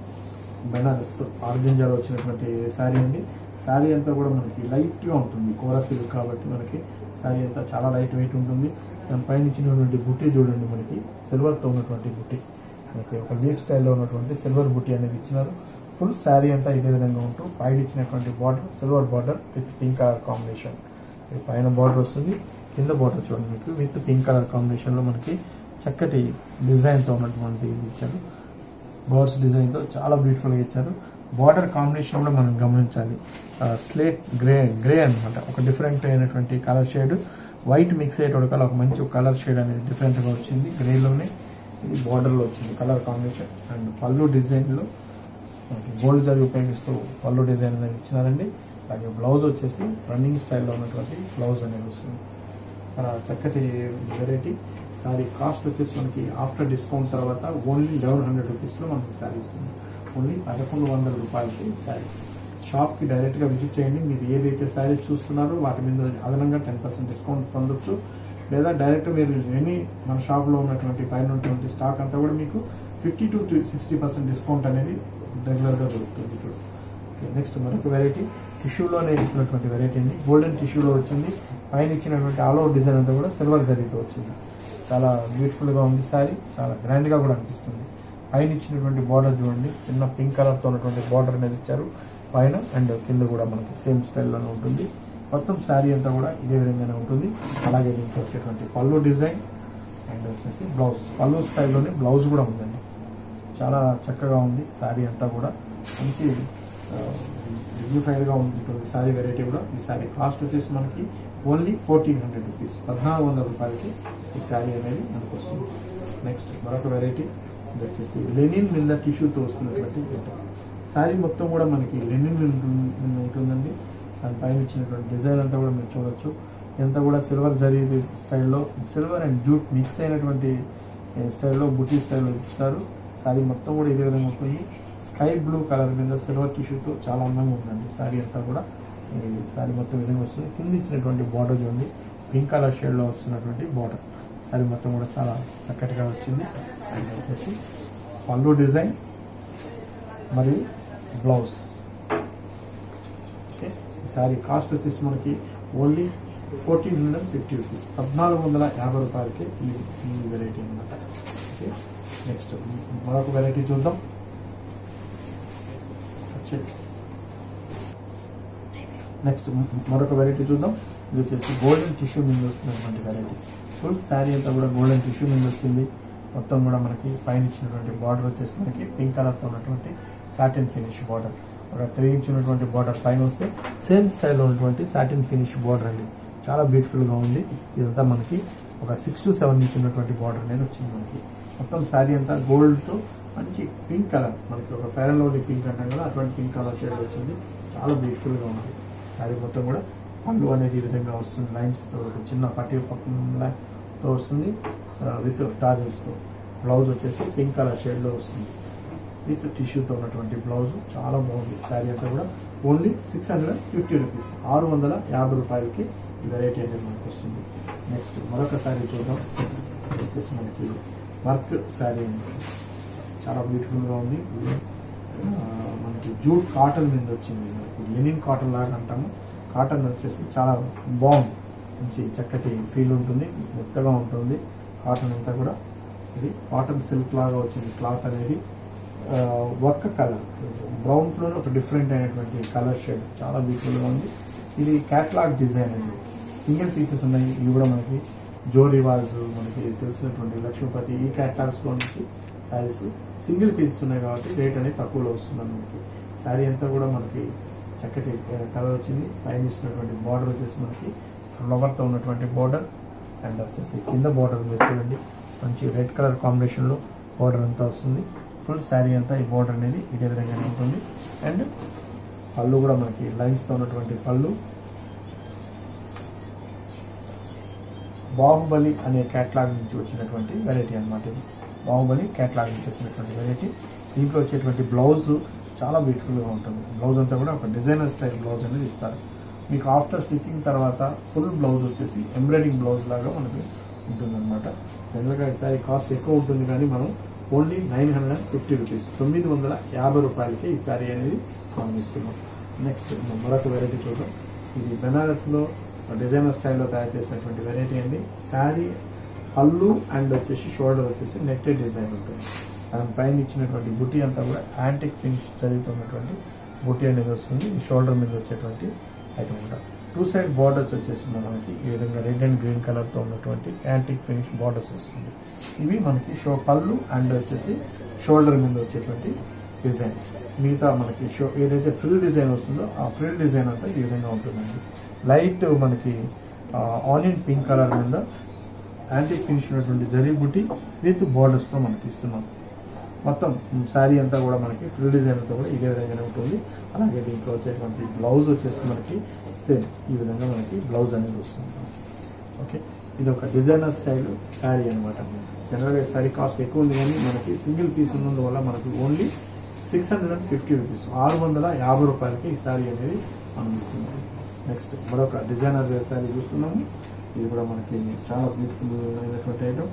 బెనారస్ ఆర్గంజాలో వచ్చినటువంటి శారీ అండి శారీ అంతా కూడా మనకి లైట్గా ఉంటుంది కోర సిల్క్ కాబట్టి మనకి శారీ అంతా చాలా లైట్ వెయిట్ ఉంటుంది దాని పైన ఇచ్చినటువంటి బుట్టి చూడండి మనకి సిల్వర్తో ఉన్నటువంటి బుట్టి మనకి ఒక లీఫ్ స్టైల్లో ఉన్నటువంటి సిల్వర్ బుట్టి అనేది ఇచ్చినారు ఫుల్ శారీ అంతా ఇదే విధంగా ఉంటూ పైన ఇచ్చినటువంటి border silver border with pink colour combination ఈ పైన బార్డర్ వస్తుంది కింద బార్డర్ చూడండి మీకు విత్ పింక్ కలర్ కాంబినేషన్లో మనకి చక్కటి డిజైన్తో ఉన్నటువంటి ఇది ఇచ్చారు బర్డ్స్ డిజైన్తో చాలా బ్యూటిఫుల్గా ఇచ్చారు బార్డర్ కాంబినేషన్ కూడా మనం గమనించాలి స్లేట్ గ్రే గ్రే అన్నమాట ఒక డిఫరెంట్ అయినటువంటి కలర్ షేడ్ వైట్ మిక్స్ అయ్యేటోడికల్లా ఒక మంచి కలర్ షేడ్ అనేది డిఫరెంట్గా వచ్చింది గ్రేలోనే ఇది బార్డర్లో వచ్చింది కలర్ కాంబినేషన్ అండ్ పళ్ళు డిజైన్లో మనకి గోల్డ్ జరీ ఉపయోగిస్తూ పళ్ళు డిజైన్ అనేది ఇచ్చినారండి అలాగే బ్లౌజ్ వచ్చేసి రన్నింగ్ స్టైల్లో ఉన్నటువంటి బ్లౌజ్ అనేది వస్తుంది చాలా చక్కటి వెరైటీ సారీ కాస్ట్ వచ్చేసి మనకి ఆఫ్టర్ డిస్కౌంట్ తర్వాత ఓన్లీ లెవెన్ హండ్రెడ్ రూపీస్లో మనకి శారీ ఇస్తుంది ఓన్లీ పదకొండు వందల రూపాయలకి శారీ షాప్కి డైరెక్ట్గా విజిట్ చేయండి మీరు ఏదైతే శారీ చూస్తున్నారో వాటి మీద అదనంగా టెన్ పర్సెంట్ డిస్కౌంట్ పొందొచ్చు లేదా డైరెక్ట్ మీరు ఎనీ మన షాప్లో ఉన్నటువంటి పైన ఉన్నటువంటి స్టాక్ అంతా కూడా మీకు fifty to sixty percent discount అనేది రెగ్యులర్గా దొరుకుతుంది ఇప్పుడు ఓకే నెక్స్ట్ మరొక వెరైటీ టిష్యూలోనే ఇస్తున్నటువంటి వెరైటీ అండి గోల్డెన్ టిష్యూలో వచ్చింది పైన ఇచ్చినటువంటి ఆల్ ఓవర్ డిజైన్ అంతా కూడా సిల్వర్ జరీతో వచ్చింది చాలా బ్యూటిఫుల్గా ఉంది శారీ చాలా గ్రాండ్గా కూడా అనిపిస్తుంది పైన ఇచ్చినటువంటి బార్డర్ చూడండి చిన్న పింక్ కలర్తో ఉన్నటువంటి బార్డర్ అనేది ఇచ్చారు పైన అండ్ కింద కూడా మనకి సేమ్ స్టైల్లోనే ఉంటుంది మొత్తం శారీ అంతా కూడా ఇదే విధంగానే ఉంటుంది అలాగే దీంట్లో వచ్చేటువంటి పళ్ళు డిజైన్ అండ్ వచ్చేసి బ్లౌజ్ పళ్ళు స్టైల్లోనే బ్లౌజ్ కూడా ఉందండి చాలా చక్కగా ఉంది శారీ అంతా కూడా మంచి డిగ్నిఫైడ్గా ఉంటుంది శారీ వెరైటీ కూడా ఈ శారీ కాస్ట్ వచ్చేసి మనకి ఓన్లీ ఫోర్టీన్ హండ్రెడ్ రూపీస్ పద్నాలుగు వందల రూపాయలకి ఈ శారీ అనేది మనకు వస్తుంది నెక్స్ట్ మరొక వెరైటీ ఇది వచ్చేసి లెనిన్ మీద టిష్యూతో వస్తున్నటువంటి ఐటమ్ శారీ మొత్తం కూడా మనకి లెనిన్ మీద ఉంటుంది- ఉంటుందండి దాని పైన ఇచ్చినటువంటి డిజైన్ అంతా కూడా మీరు చూడొచ్చు ఇదంతా కూడా సిల్వర్ జరీ స్టైల్లో సిల్వర్ అండ్ జూట్ మిక్స్ అయినటువంటి ఏ, స్టైల్లో బుటీ స్టైల్లో ఇచ్చినారు శారీ మొత్తం కూడా ఇదే విధంగా ఉంటుంది స్కై బ్లూ కలర్ మీద సిల్వర్ టిష్యూతో చాలా అందంగా ఉందండి శారీ అంతా కూడా ఈ శారీ మొత్తం ఈ విధంగా వస్తుంది కింద ఇచ్చినటువంటి బార్డర్ చూడండి పింక్ కలర్ షేడ్లో వస్తున్నటువంటి బార్డర్ శారీ మొత్తం కూడా చాలా చక్కటిగా వచ్చింది అండ్ వచ్చేసి పళ్ళు డిజైన్ మరియు బ్లౌజ్ ఓకే ఈ శారీ కాస్ట్ వచ్చేసి మనకి only fourteen hundred fifty rupees పద్నాలుగు వందల యాభై రూపాయలకి ఈ ఈ వెరైటీ అనమాట ఓకే నెక్స్ట్ మరొక వెరైటీ చూద్దాం నెక్స్ట్ మరొక వెరైటీ చూద్దాం ఇది వచ్చేసి గోల్డెన్ టిష్యూ మీద వస్తున్నటువంటి వెరైటీ ఫుల్ శారీ అంతా కూడా గోల్డెన్ టిష్యూ మీద వస్తుంది మొత్తం కూడా మనకి పైన ఇచ్చినటువంటి బార్డర్ వచ్చేసి మనకి పింక్ కలర్తో ఉన్నటువంటి సాటిన్ ఫినిష్ బార్డర్ ఒక త్రీ ఇంచ్ ఉన్నటువంటి బార్డర్ పైన వస్తే సేమ్ స్టైల్లో ఉన్నటువంటి సాటిన్ ఫినిష్ బార్డర్ అండి చాలా బ్యూటిఫుల్గా ఉంది ఇదంతా మనకి ఒక సిక్స్ టు సెవెన్ ఇంచ్ ఉన్నటువంటి బార్డర్ అనేది వచ్చింది మనకి మొత్తం శారీ అంతా గోల్డ్తో మంచి పింక్ కలర్ మనకి ఒక ఫెయిర్ అండ్ లవ్లీ పింక్ అంటాం కదా అటువంటి పింక్ కలర్ షేడ్ వచ్చింది చాలా బ్యూటిఫుల్గా ఉంది శారీ మొత్తం కూడా పళ్ళు అనేది ఈ విధంగా వస్తుంది లైన్స్తో చిన్న పట్టి తో వస్తుంది విత్ టాజిల్స్తో బ్లౌజ్ వచ్చేసి పింక్ కలర్ షేడ్లో వస్తుంది విత్ టిష్యూతో ఉన్నటువంటి బ్లౌజ్ చాలా బాగుంది శారీ అంతా కూడా only six hundred fifty rupees ఆరు వందల యాభై రూపాయలకి ఈ వెరైటీ అనేది మనకు వస్తుంది నెక్స్ట్ మరొక శారీ చూద్దాం ఇది వచ్చేసి మనకి వర్క్ శారీ అండి చాలా బ్యూటిఫుల్గా ఉంది ఆ, మనకి జూట్ కాటన్ మీద వచ్చింది మనకి లెనిన్ కాటన్ లాగా అంటాము కాటన్ వచ్చేసి చాలా బాగుంది మంచి చక్కటి ఫీల్ ఉంటుంది మెత్తగా ఉంటుంది కాటన్ అంతా కూడా ఇది కాటన్ సిల్క్ లాగా వచ్చింది క్లాత్ అనేది వర్క్ కలర్ బ్రౌన్ లో ఒక డిఫరెంట్ అయినటువంటి కలర్ షేడ్ చాలా బ్యూటిఫుల్ గా ఉంది ఇది క్యాట్లాగ్ డిజైన్ అండి సింగిల్ పీసెస్ ఉన్నాయి ఇవి కూడా మనకి జో రివాజ్ మనకి తెలిసినటువంటి లక్ష్మీపతి ఈ క్యాట్లాగ్స్ లో నుంచి శారీస్ సింగిల్ పీసెస్ ఉన్నాయి కాబట్టి రేట్ అనేది తక్కువలో వస్తుంది మనకి శారీ అంతా కూడా మనకి చక్కటి కలర్ వచ్చింది పైన ఇచ్చినటువంటి బార్డర్ వచ్చేసి మనకి ఫ్లవర్తో ఉన్నటువంటి బార్డర్ అండ్ వచ్చేసి కింద బార్డర్ మీరు చూడండి మంచి రెడ్ కలర్ కాంబినేషన్లో బార్డర్ అంతా వస్తుంది ఫుల్ శారీ అంతా ఈ బార్డర్ అనేది ఇదే విధంగానే ఉంటుంది అండ్ పళ్ళు కూడా మనకి లైన్స్తో ఉన్నటువంటి పళ్ళు బాహుబలి అనే క్యాట్లాగ్ నుంచి వచ్చినటువంటి వెరైటీ అన్నమాట ఇది బాహుబలి క్యాట్లాగ్ నుంచి వచ్చినటువంటి వెరైటీ దీంట్లో వచ్చేటువంటి బ్లౌజ్ చాలా బ్యూటిఫుల్గా ఉంటుంది బ్లౌజ్ అంతా కూడా ఒక డిజైనర్ స్టైల్ బ్లౌజ్ అనేది ఇస్తారు మీకు ఆఫ్టర్ స్టిచ్చింగ్ తర్వాత ఫుల్ బ్లౌజ్ వచ్చేసి ఎంబ్రాయిడింగ్ బ్లౌజ్ లాగా మనకి ఉంటుంది అనమాట జనరల్గా ఈసారి కాస్ట్ ఎక్కువ ఉంటుంది కానీ మనం only nine hundred and fifty rupees తొమ్మిది వందల యాభై రూపాయలకి ఈ సారీ అనేది మనం ఇస్తున్నాం నెక్స్ట్ మరొక వెరైటీ చూద్దాం ఇది బెనారస్లో డిజైనర్ స్టైల్లో తయారు చేసినటువంటి వెరైటీ అండి శారీ పళ్ళు అండ్ వచ్చేసి షోల్డర్ వచ్చేసి నెట్టెడ్ డిజైన్ ఉంటుంది దాని పైన ఇచ్చినటువంటి బుటీ అంతా కూడా యాంటిక్ ఫినిష్ చదువుతున్నటువంటి బుటీ అనేది వస్తుంది ఈ షోల్డర్ మీద వచ్చేటువంటి ఐటమ్ కూడా టూ సైడ్ బార్డర్స్ వచ్చేసి మనకి ఈ విధంగా రెడ్ అండ్ గ్రీన్ కలర్తో ఉన్నటువంటి యాంటిక్ ఫినిష్ బార్డర్స్ వస్తుంది ఇవి మనకి షో పళ్ళు అండ్ వచ్చేసి షోల్డర్ మీద వచ్చేటువంటి డిజైన్ మిగతా మనకి షో ఏదైతే ఫ్రిల్ డిజైన్ వస్తుందో ఆ ఫ్రిల్ డిజైన్ అంతా ఈ విధంగా ఉంటుందండి లైట్ మనకి ఆనియన్ పింక్ కలర్ మీద యాంటిక్ ఫినిష్ ఉన్నటువంటి జరీ బుట్టి విత్ బార్డర్స్తో మనకి ఇస్తున్నాం మొత్తం శారీ అంతా కూడా మనకి ఫ్రిల్ డిజైన్ అంతా కూడా ఇదే విధంగానే ఉంటుంది అలాగే దీంట్లో వచ్చేటువంటి బ్లౌజ్ వచ్చేసి మనకి సేమ్ ఈ విధంగా మనకి బ్లౌజ్ అనేది వస్తుంది ఓకే ఇది ఒక డిజైనర్ స్టైల్ శారీ అనమాట జనరల్గా శారీ కాస్ట్ ఎక్కువ ఉంది కానీ మనకి సింగిల్ పీస్ ఉన్నందువల్ల మనకి only six hundred and fifty rupees ఆరు వందల యాభై రూపాయలకి ఈ శారీ అనేది మనం ఇస్తున్నాం నెక్స్ట్ మరొక డిజైనర్ శారీ చూస్తున్నాము ఇది కూడా మనకి చాలా బ్యూటిఫుల్ అయినటువంటి item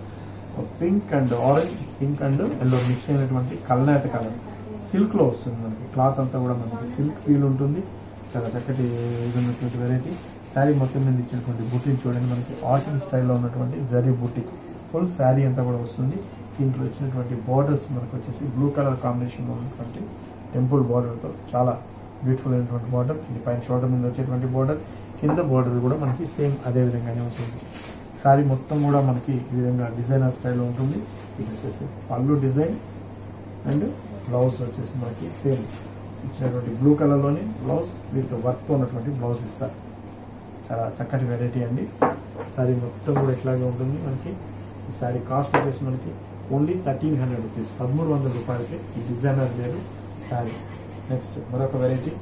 pink and orange pink and yellow mix అయినటువంటి కల్నేత కలర్ సిల్క్ లో వస్తుంది మనకి క్లాత్ అంతా కూడా మనకి సిల్క్ ఫీల్ ఉంటుంది చాలా చక్కటి ఉన్నటువంటి వెరైటీ శారీ మొత్తం మీద ఇచ్చినటువంటి బుట్టిని చూడండి మనకి ఆర్టిన్ స్టైల్లో ఉన్నటువంటి జరీ బుట్టి ఫుల్ శారీ అంతా కూడా వస్తుంది దీంట్లో వచ్చినటువంటి బార్డర్స్ మనకు వచ్చేసి బ్లూ కలర్ కాంబినేషన్లో ఉన్నటువంటి టెంపుల్ బార్డర్తో చాలా బ్యూటిఫుల్ అయినటువంటి బార్డర్ ఇది పైన షోల్డర్ మీద వచ్చేటువంటి బార్డర్ కింద బార్డర్ కూడా మనకి సేమ్ అదే విధంగానే ఉంటుంది శారీ మొత్తం కూడా మనకి ఈ విధంగా డిజైనర్ స్టైల్లో ఉంటుంది ఇది వచ్చేసి పళ్ళు డిజైన్ అండ్ బ్లౌజ్ వచ్చేసి మనకి సేమ్ ఇచ్చినటువంటి బ్లూ కలర్లోని బ్లౌజ్ విత్ వర్క్తో ఉన్నటువంటి బ్లౌజ్ ఇస్తారు చాలా చక్కటి వెరైటీ అండి శారీ మొత్తం కూడా ఇట్లాగే ఉంటుంది మనకి ఈ శారీ కాస్ట్ వచ్చేసి మనకి ఓన్లీ థర్టీన్ హండ్రెడ్ రూపీస్ పదమూడు వందల రూపాయలకి ఈ డిజైనర్ వేరు శారీ నెక్స్ట్ మరొక వెరైటీ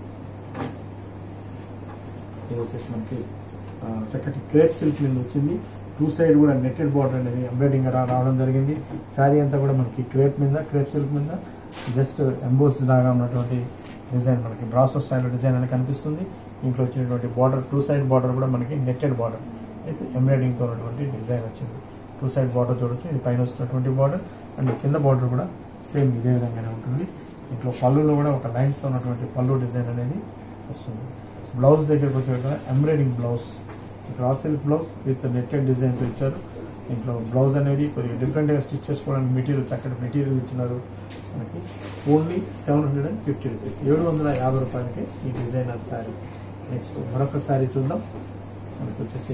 ఇది వచ్చేసి మనకి ఆ, చక్కటి క్రేప్ సిల్క్ మీద వచ్చింది టూ సైడ్ కూడా నెట్టెడ్ బార్డర్ అనేది ఎంబ్రాయిడింగ్ రావడం జరిగింది శారీ అంతా కూడా మనకి క్రేప్ మీద క్రేప్ సిల్క్ మీద జస్ట్ ఎంబోస్ లాగా ఉన్నటువంటి డిజైన్ మనకి బ్రాసో స్టైల్ డిజైన్ అనేది కనిపిస్తుంది ఇంట్లో వచ్చినటువంటి బార్డర్ టూ సైడ్ బార్డర్ కూడా మనకి నెట్టెడ్ బార్డర్ అయితే ఎంబ్రాయిడింగ్తో ఉన్నటువంటి డిజైన్ వచ్చింది టూ సైడ్ బార్డర్ చూడొచ్చు ఇది పైన వస్తున్నటువంటి బార్డర్ అండ్ కింద బార్డర్ కూడా సేమ్ ఇదే విధంగానే ఉంటుంది ఇంట్లో పళ్ళులో కూడా ఒక లైన్స్తో ఉన్నటువంటి పళ్ళు డిజైన్ అనేది వస్తుంది బ్లౌజ్ దగ్గరకు వచ్చే embroidering blouse cross silk blouse with netted డిజైన్తో ఇచ్చారు ఇంట్లో బ్లౌజ్ అనేది కొద్దిగా డిఫరెంట్గా స్టిచ్ చేసుకోవడానికి మెటీరియల్ చక్కటి మెటీరియల్ ఇచ్చినారు మనకి only seven hundred and fifty rupees ఏడు వందల యాభై రూపాయలకి ఈ డిజైనర్ శారీ నెక్స్ట్ మరొక శారీ చూద్దాం మనకి వచ్చేసి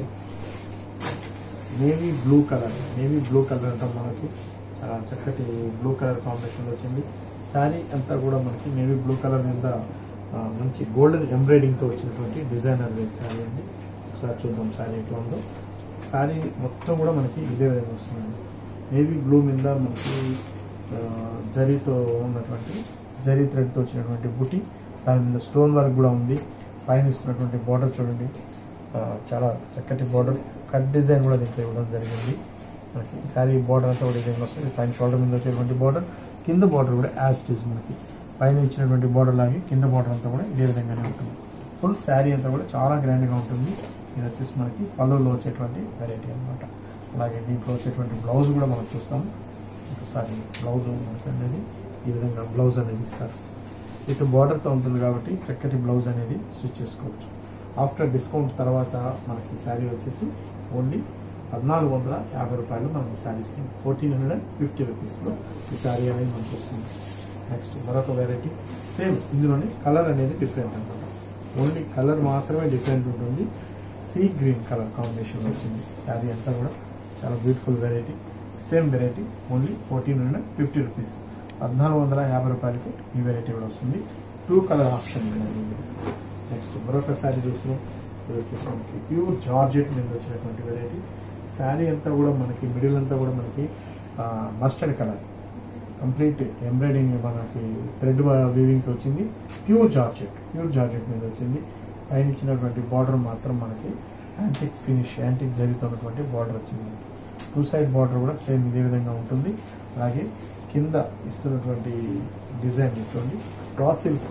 navy blue colour navy blue colour అంటాం మనకి చాలా చక్కటి బ్లూ కలర్ కాంబినేషన్ వచ్చింది శారీ అంతా కూడా మనకి నేవీ బ్లూ కలర్ మీద ఆ, మంచి గోల్డెన్ ఎంబ్రాయిడింగ్తో వచ్చినటువంటి డిజైనర్ శారీ అండి ఒకసారి చూద్దాం శారీ ఎట్లా ఉందో శారీ మొత్తం కూడా మనకి ఇదే విధంగా వస్తుందండి నేవీ బ్లూ మీద మనకి ఆ, జరీతో ఉన్నటువంటి జరీ థ్రెడ్తో వచ్చినటువంటి బుటీ దాని మీద స్టోన్ వర్క్ కూడా ఉంది పైన ఇస్తున్నటువంటి బార్డర్ చూడండి ఆ, చాలా చక్కటి బార్డర్ కట్ డిజైన్ కూడా దీంట్లో ఇవ్వడం జరిగింది మనకి శారీ బార్డర్ అంతా కూడా డిజైన్ వస్తుంది పైన షోల్డర్ మీద వచ్చేటువంటి బార్డర్ కింద బార్డర్ కూడా యాజ్ ఇస్ మనకి పైన ఇచ్చినటువంటి బార్డర్ లాగే కింద బార్డర్ అంతా కూడా ఇదే విధంగానే ఉంటుంది ఫుల్ శారీ అంతా కూడా చాలా గ్రాండ్గా ఉంటుంది ఇది వచ్చేసి మనకి పళ్ళులో వచ్చేటువంటి వెరైటీ అన్నమాట అలాగే దీంట్లో వచ్చేటువంటి బ్లౌజ్ కూడా మనం చూస్తాం ఒకసారి బ్లౌజ్ మనకి అనేది ఈ విధంగా బ్లౌజ్ అనేది ఇస్తారు విత్ బార్డర్తో ఉంటుంది కాబట్టి చక్కటి బ్లౌజ్ అనేది స్టిచ్ చేసుకోవచ్చు ఆఫ్టర్ డిస్కౌంట్ తర్వాత మనకి శారీ వచ్చేసి ఓన్లీ పద్నాలుగు వందల యాభై రూపాయలు మనకి శారీ ఇస్తుంది ఫోర్టీన్ హండ్రెడ్ అండ్ ఫిఫ్టీ రూపీస్లో ఈ శారీ అనేది మనకు వస్తుంది నెక్స్ట్ మరొక వెరైటీ సేమ్ ఇందులోనే కలర్ అనేది డిఫరెంట్ అనమాట ఓన్లీ కలర్ మాత్రమే డిఫరెంట్ ఉంటుంది సీ గ్రీన్ కలర్ కాంబినేషన్ వచ్చింది శారీ అంతా కూడా చాలా beautiful variety same variety only fourteen hundred fifty rupees పద్నాలుగు వందల యాభై రూపాయలకి ఈ వెరైటీ కూడా వస్తుంది టూ కలర్ ఆప్షన్ నెక్స్ట్ మరొక శారీ చూస్తున్నాం ఇది వచ్చేసి మనకి ప్యూర్ జార్జెట్ మీద వచ్చినటువంటి వెరైటీ శారీ అంతా కూడా మనకి మిడిల్ అంతా కూడా మనకి మస్టర్డ్ కలర్ కంప్లీట్ ఎంబ్రాయిడింగ్ మనకి థ్రెడ్ వీవింగ్తో వచ్చింది ప్యూర్ జార్జెట్ ప్యూర్ జార్జెట్ మీద వచ్చింది పైన ఇచ్చినటువంటి బార్డర్ మాత్రం మనకి యాంటిక్ ఫినిష్ యాంటిక్ జరుగుతున్నటువంటి బార్డర్ వచ్చింది మనకి టూ సైడ్ బార్డర్ కూడా సేమ్ ఇదే విధంగా ఉంటుంది అలాగే కింద ఇస్తున్నటువంటి డిజైన్ చూడండి రా సిల్క్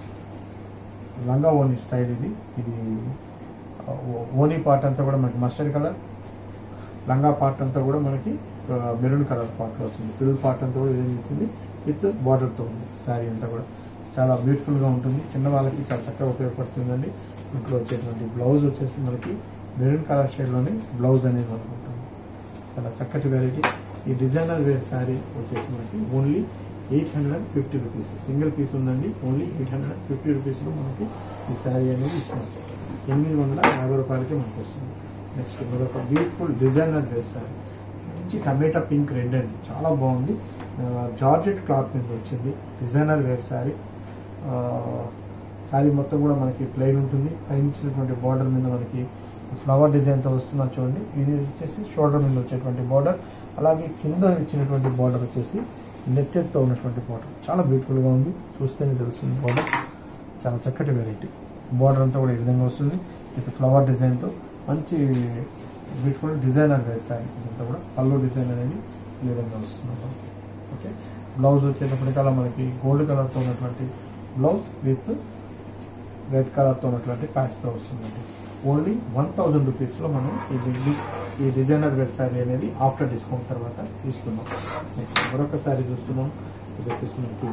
లంగా ఓనీ స్టైల్ ఇది ఇది ఆ, ఓ- ఓనీ పార్ట్ అంతా కూడా మనకి మస్టర్డ్ కలర్ లంగా పార్ట్ అంతా కూడా మనకి మెరూన్ కలర్ పార్ట్లో వచ్చింది ఫిల్ పార్ట్ అంతా కూడా ఇదే ఇచ్చింది విత్ బార్డర్తో ఉంది శారీ అంతా కూడా చాలా బ్యూటిఫుల్గా ఉంటుంది చిన్న వాళ్ళకి చాలా చక్కగా ఉపయోగపడుతుందండి ఇంట్లో వచ్చేటువంటి బ్లౌజ్ వచ్చేసి మనకి మెరూన్ కలర్ షేడ్లోనే బ్లౌజ్ అనేది మనకు ఉంటుంది చాలా చక్కటి వెరైటీ ఈ డిజైనర్ వేర్ శారీ వచ్చేసి మనకి only eight hundred and fifty rupees single piece ఉందండి only eight hundred and fifty రూపీస్లో మనకి ఈ శారీ అనేది ఇస్తున్నాం ఎనిమిది వందల యాభై రూపాయలకి మనకు వస్తుంది నెక్స్ట్ మరొక బ్యూటిఫుల్ డిజైనర్ వేర్ శారీ మంచి టమాటా పింక్ రెడ్ అండి చాలా బాగుంది ఆ, జార్జెట్ క్లాత్ మీద వచ్చింది డిజైనర్ వేర్ శారీ ఆ, శారీ మొత్తం కూడా మనకి ప్లెయిన్ ఉంటుంది పైన ఇచ్చినటువంటి బార్డర్ మీద మనకి ఫ్లవర్ డిజైన్తో వస్తున్నా చూడండి ఇది వచ్చేసి షోల్డర్ మీద వచ్చేటువంటి బార్డర్ అలాగే కింద ఇచ్చినటువంటి బార్డర్ వచ్చేసి నెట్టెడ్తో ఉన్నటువంటి బార్డర్ చాలా బ్యూటిఫుల్గా ఉంది చూస్తేనే తెలుస్తుంది బార్డర్ చాలా చక్కటి వెరైటీ బార్డర్ అంతా కూడా ఈ విధంగా వస్తుంది విత్ ఫ్లవర్ డిజైన్తో మంచి బ్యూటిఫుల్ డిజైనర్ వేసాయి ఇదంతా కూడా పళ్ళు డిజైన్ అనేది ఈ విధంగా వస్తుంది ఓకే బ్లౌజ్ వచ్చేటప్పటికల్లా మనకి గోల్డ్ కలర్తో ఉన్నటువంటి బ్లౌజ్ విత్ రెడ్ కలర్తో ఉన్నటువంటి ప్యాచ్తో వస్తుందండి ఓన్లీ వన్ థౌజండ్ రూపీస్లో మనం ఈ డి- ఈ డిజైనర్ వేర్ శారీ అనేది ఆఫ్టర్ డిస్కౌంట్ తర్వాత ఇస్తున్నాం నెక్స్ట్ మరొక శారీ చూస్తున్నాం ఇది వచ్చేసి మనకి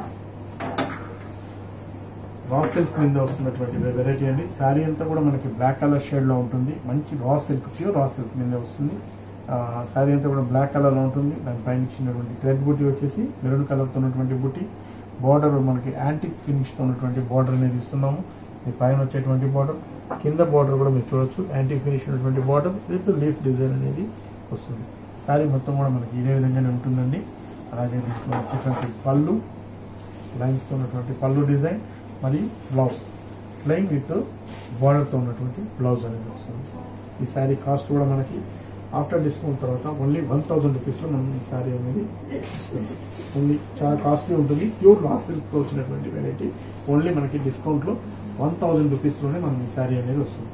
రా సిల్క్ మీద వస్తున్నటువంటి వెరైటీ అండి శారీ అంతా కూడా మనకి బ్లాక్ కలర్ షేడ్ లో ఉంటుంది మంచి raw silk pure raw silk మీద వస్తుంది ఆ, శారీ అంతా కూడా బ్లాక్ కలర్ లో ఉంటుంది దానిపైన ఇచ్చినటువంటి థ్రెడ్ బుటీ వచ్చేసి మెరూన్ కలర్ తో ఉన్నటువంటి బుటీ బార్డర్ మనకి యాంటిక్ ఫినిష్ తో ఉన్నటువంటి బార్డర్ అనేది ఇస్తున్నాము ఈ పైన వచ్చేటువంటి బార్డర్ కింద బార్డర్ కూడా మీరు చూడొచ్చు యాంటిక్ ఫినిష్ ఉన్నటువంటి బార్డర్ విత్ లీఫ్ డిజైన్ అనేది వస్తుంది శారీ మొత్తం కూడా మనకి ఇదే విధంగానే ఉంటుందండి అలాగే దీంట్లో వచ్చేటువంటి పళ్ళు లైన్స్తో ఉన్నటువంటి పళ్ళు డిజైన్ మరియు బ్లౌజ్ ప్లెయిన్ విత్ బార్డర్తో ఉన్నటువంటి బ్లౌజ్ అనేది వస్తుంది ఈ శారీ కాస్ట్ కూడా మనకి ఆఫ్టర్ డిస్కౌంట్ తర్వాత ఓన్లీ వన్ థౌజండ్ రూపీస్లో మనం ఈ శారీ అనేది ఇస్తుంది ఓన్లీ చాలా కాస్ట్లీ ఉంటుంది ప్యూర్ రా సిల్క్తో వచ్చినటువంటి వెరైటీ ఓన్లీ మనకి డిస్కౌంట్లో వన్ థౌజండ్ రూపీస్లోనే మనం ఈ శారీ అనేది వస్తుంది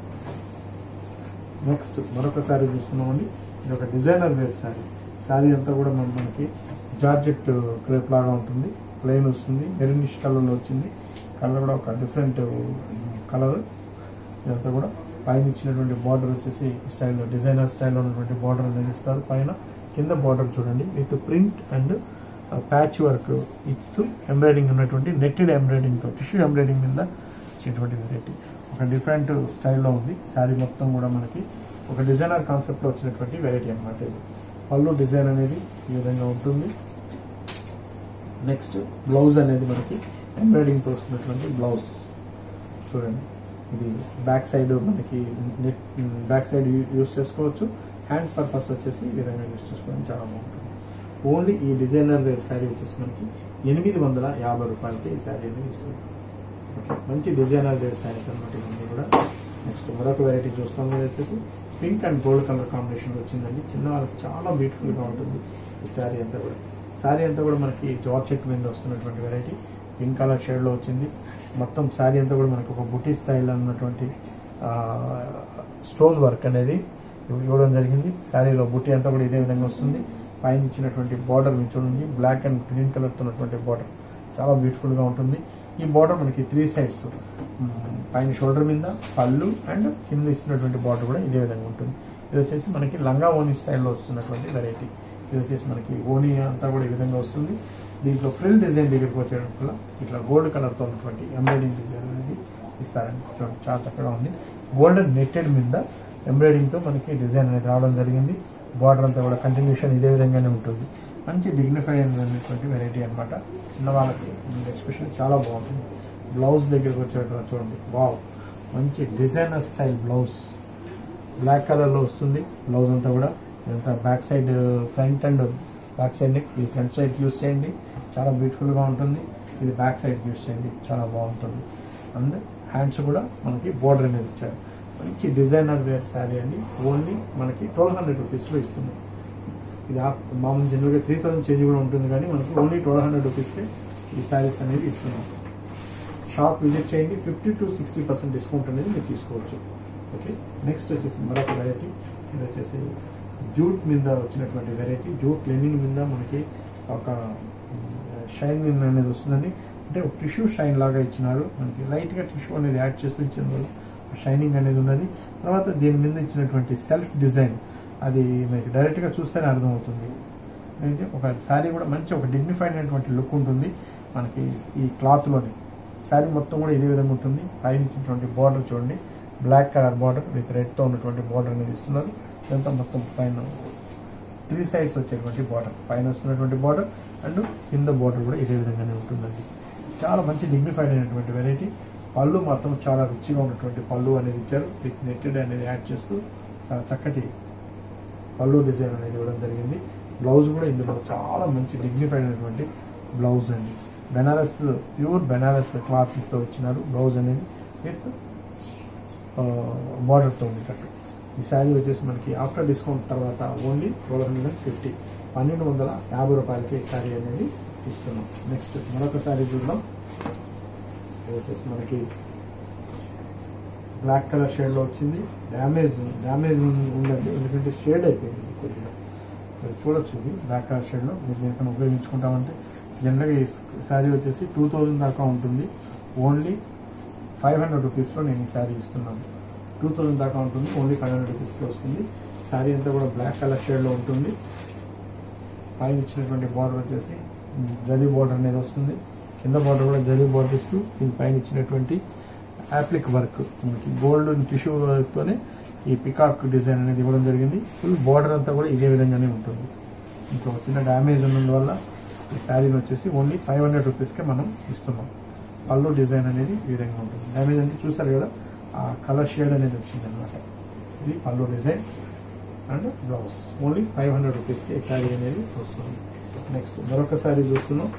నెక్స్ట్ మరొక శారీ చూస్తున్నామండి ఇది ఒక డిజైనర్ వేర్ శారీ శారీ అంతా కూడా మన మనకి జార్జెట్ క్రేప్ లాగా ఉంటుంది ప్లెయిన్ వస్తుంది మెరూనిష్ కలర్లో వచ్చింది కలర్ కూడా ఒక డిఫరెంట్ కలర్ ఇదంతా కూడా పైన ఇచ్చినటువంటి బార్డర్ వచ్చేసి ఈ స్టైల్లో డిజైనర్ స్టైల్లో ఉన్నటువంటి బార్డర్ అనేది ఇస్తారు పైన కింద బార్డర్ చూడండి with print and patch work ఇస్తూ ఎంబ్రాయిడింగ్ ఉన్నటువంటి నెట్టెడ్ ఎంబ్రాయిడింగ్తో టిష్యూ ఎంబ్రాయిడింగ్ మీద ఇచ్చినటువంటి వెరైటీ ఒక డిఫరెంట్ స్టైల్లో ఉంది శారీ మొత్తం కూడా మనకి ఒక డిజైనర్ కాన్సెప్ట్లో వచ్చినటువంటి వెరైటీ అన్నమాట ఇది పళ్ళు డిజైన్ అనేది ఈ విధంగా ఉంటుంది నెక్స్ట్ బ్లౌజ్ అనేది మనకి ఎంబ్రాయిడింగ్తో వస్తున్నటువంటి బ్లౌజ్ చూడండి ఇది బ్యాక్ సైడ్ మనకి నెట్ బ్యాక్ సైడ్ యూస్ చేసుకోవచ్చు హ్యాండ్ పర్పస్ వచ్చేసి ఈ విధంగా యూస్ చేసుకోవడం చాలా బాగుంటుంది ఓన్లీ ఈ డిజైనర్ వేర్ శారీ వచ్చేసి మనకి ఎనిమిది వందల యాభై రూపాయలకి ఈ శారీ అనేది ఇస్తుంది ఓకే మంచి డిజైనర్ వేర్ శారీస్ అనమాట ఇవన్నీ కూడా నెక్స్ట్ మరొక వెరైటీ చూస్తాం ఇది వచ్చేసి pink and gold colour combination వచ్చిందండి చిన్న వాళ్ళకి చాలా బ్యూటిఫుల్గా ఉంటుంది ఈ శారీ అంతా కూడా శారీ అంతా కూడా మనకి జార్జెట్ మీద వస్తున్నటువంటి వెరైటీ పింక్ కలర్ షేడ్లో వచ్చింది మొత్తం శారీ అంతా కూడా మనకి ఒక బుటీ స్టైల్ అన్నటువంటి స్టోన్ వర్క్ అనేది ఇవ్- ఇవ్వడం జరిగింది శారీలో బుటీ అంతా కూడా ఇదే విధంగా వస్తుంది పైన ఇచ్చినటువంటి బార్డర్ మీరు చూడండి బ్లాక్ అండ్ గ్రీన్ కలర్తో ఉన్నటువంటి బార్డర్ చాలా బ్యూటిఫుల్గా ఉంటుంది ఈ బార్డర్ మనకి త్రీ సైడ్స్ పైన షోల్డర్ మీద పళ్ళు అండ్ కింద ఇస్తున్నటువంటి బార్డర్ కూడా ఇదే విధంగా ఉంటుంది ఇది వచ్చేసి మనకి లంగా ఓని స్టైల్లో వస్తున్నటువంటి వెరైటీ ఇది వచ్చేసి మనకి ఓనీ అంతా కూడా ఈ విధంగా వస్తుంది దీంట్లో ఫ్రిల్ డిజైన్ దగ్గరికి వచ్చేటప్పుడు ఇట్లా గోల్డ్ కలర్తో ఉన్నటువంటి ఎంబ్రాయిడింగ్ డిజైన్ అనేది ఇస్తారండి చూడండి చాలా చక్కగా ఉంది గోల్డెన్ నెట్టెడ్ మీద ఎంబ్రాయిడింగ్తో మనకి డిజైన్ అనేది రావడం జరిగింది బార్డర్ అంతా కూడా కంటిన్యూషన్ ఇదే విధంగానే ఉంటుంది మంచి డిగ్నిఫైడ్ అనేటువంటి వెరైటీ అనమాట చిన్నవాళ్ళకి ఎక్స్పెషల్ చాలా బాగుంటుంది బ్లౌజ్ దగ్గరికి వచ్చేటప్పుడు చూడండి వావ్ మంచి డిజైనర్ స్టైల్ బ్లౌజ్ బ్లాక్ కలర్లో వస్తుంది బ్లౌజ్ అంతా కూడా ఇదంతా back side front and back side neck ఇది ఫ్రంట్ సైడ్ యూస్ చేయండి చాలా బ్యూటిఫుల్గా ఉంటుంది ఇది బ్యాక్ సైడ్ యూస్ చేయండి చాలా బాగుంటుంది అండ్ హ్యాండ్స్ కూడా మనకి బోర్డర్ అనేది ఇచ్చారు మంచి డిజైనర్ వేర్ శారీ అండి ఓన్లీ మనకి ట్వెల్వ్ హండ్రెడ్ రూపీస్లో ఇస్తుంది ఇది ఆఫ్ మామూలు జనరల్గా త్రీ థౌసండ్ చేంజ్ కూడా ఉంటుంది కానీ మనకి ఓన్లీ ట్వెల్వ్ హండ్రెడ్ రూపీస్కే ఈ శారీస్ అనేది ఇస్తున్నాం షాప్ విజిట్ చేయండి fifty to sixty percent discount అనేది మీరు తీసుకోవచ్చు ఓకే నెక్స్ట్ వచ్చేసి మరొక వెరైటీ ఇది వచ్చేసి జూట్ మీద వచ్చినటువంటి వెరైటీ జూట్ లెనిన్ మీద మనకి ఒక షైన్ అనేది వస్తుందండి అంటే ఒక టిష్యూ షైన్ లాగా ఇచ్చినారు మనకి లైట్గా టిష్యూ అనేది యాడ్ చేస్తూ ఇచ్చిన వల్ల షైనింగ్ అనేది ఉన్నది తర్వాత దీని మీద ఇచ్చినటువంటి సెల్ఫ్ డిజైన్ అది మీకు డైరెక్ట్గా చూస్తేనే అర్థమవుతుంది అయితే ఒక శారీ కూడా మంచి ఒక డిగ్నిఫైడ్ అయినటువంటి లుక్ ఉంటుంది మనకి ఈ క్లాత్లోని శారీ మొత్తం కూడా ఇదే విధంగా ఉంటుంది పైన ఇచ్చినటువంటి బార్డర్ చూడండి బ్లాక్ కలర్ బార్డర్ విత్ రెడ్తో ఉన్నటువంటి బార్డర్ అనేది ఇస్తున్నారు ఇదంతా మొత్తం పైన త్రీ సైడ్స్ వచ్చేటువంటి బార్డర్ పైన వస్తున్నటువంటి బార్డర్ అండ్ కింద బార్డర్ కూడా ఇదే విధంగానే ఉంటుందండి చాలా మంచి డిగ్నిఫైడ్ అయినటువంటి వెరైటీ పళ్ళు మాత్రం చాలా రుచిగా ఉన్నటువంటి పళ్ళు అనేది ఇచ్చారు విత్ నెట్టెడ్ అనేది యాడ్ చేస్తూ చాలా చక్కటి పళ్ళు డిజైన్ అనేది ఇవ్వడం జరిగింది బ్లౌజ్ కూడా ఇందులో చాలా మంచి డిగ్నిఫైడ్ అయినటువంటి బ్లౌజ్ అండి బెనారస్ ప్యూర్ బెనారస్ క్లాత్తో ఇచ్చినారు బ్లౌజ్ అనేది విత్ బార్డర్తో ఉండేటట్టు ఈ శారీ వచ్చేసి మనకి ఆఫ్టర్ డిస్కౌంట్ తర్వాత only twelve hundred and fifty పన్నెండు వందల యాభై రూపాయలకి ఈ శారీ అనేది ఇస్తున్నాం నెక్స్ట్ మరొక శారీ చూద్దాం ఇది వచ్చేసి మనకి బ్లాక్ కలర్ షేడ్లో వచ్చింది డ్యామేజ్ డ్యామేజ్ ఉందండి ఎందుకంటే షేడ్ అయిపోయింది కొద్దిగా మీరు చూడొచ్చు ఇది బ్లాక్ కలర్ షేడ్లో మీరు దేనికైనా ఉపయోగించుకుంటామంటే జనరల్గా ఈ శారీ వచ్చేసి టూ థౌజండ్ దాకా ఉంటుంది ఓన్లీ ఫైవ్ హండ్రెడ్ రూపీస్లో నేను ఈ శారీ ఇస్తున్నాను టూ థౌజండ్ దాకా ఉంటుంది ఓన్లీ ఫైవ్ హండ్రెడ్ రూపీస్కి వస్తుంది శారీ అంతా కూడా బ్లాక్ కలర్ షేడ్లో ఉంటుంది పైన ఇచ్చినటువంటి బార్డర్ వచ్చేసి జరీ బార్డర్ అనేది వస్తుంది కింద బార్డర్ కూడా జరీ బార్డర్ ఇస్తూ దీని పైన ఇచ్చినటువంటి యాప్లిక్ వర్క్ మనకి గోల్డ్ టిష్యూ వర్క్తోనే ఈ పికాక్ డిజైన్ అనేది ఇవ్వడం జరిగింది ఫుల్ బార్డర్ అంతా కూడా ఇదే విధంగానే ఉంటుంది ఇంకా చిన్న డ్యామేజ్ ఉన్నందువల్ల ఈ శారీని వచ్చేసి ఓన్లీ ఫైవ్ హండ్రెడ్ రూపీస్కే మనం ఇస్తున్నాం పళ్ళు డిజైన్ అనేది ఈ విధంగా ఉంటుంది డ్యామేజ్ అంటే చూస్తారు కదా ఆ కలర్ షేడ్ అనేది వచ్చింది అనమాట ఇది pallu design and blouse only five hundred రూపీస్కి ఈ శారీ అనేది వస్తుంది నెక్స్ట్ మరొక శారీ చూస్తున్నాం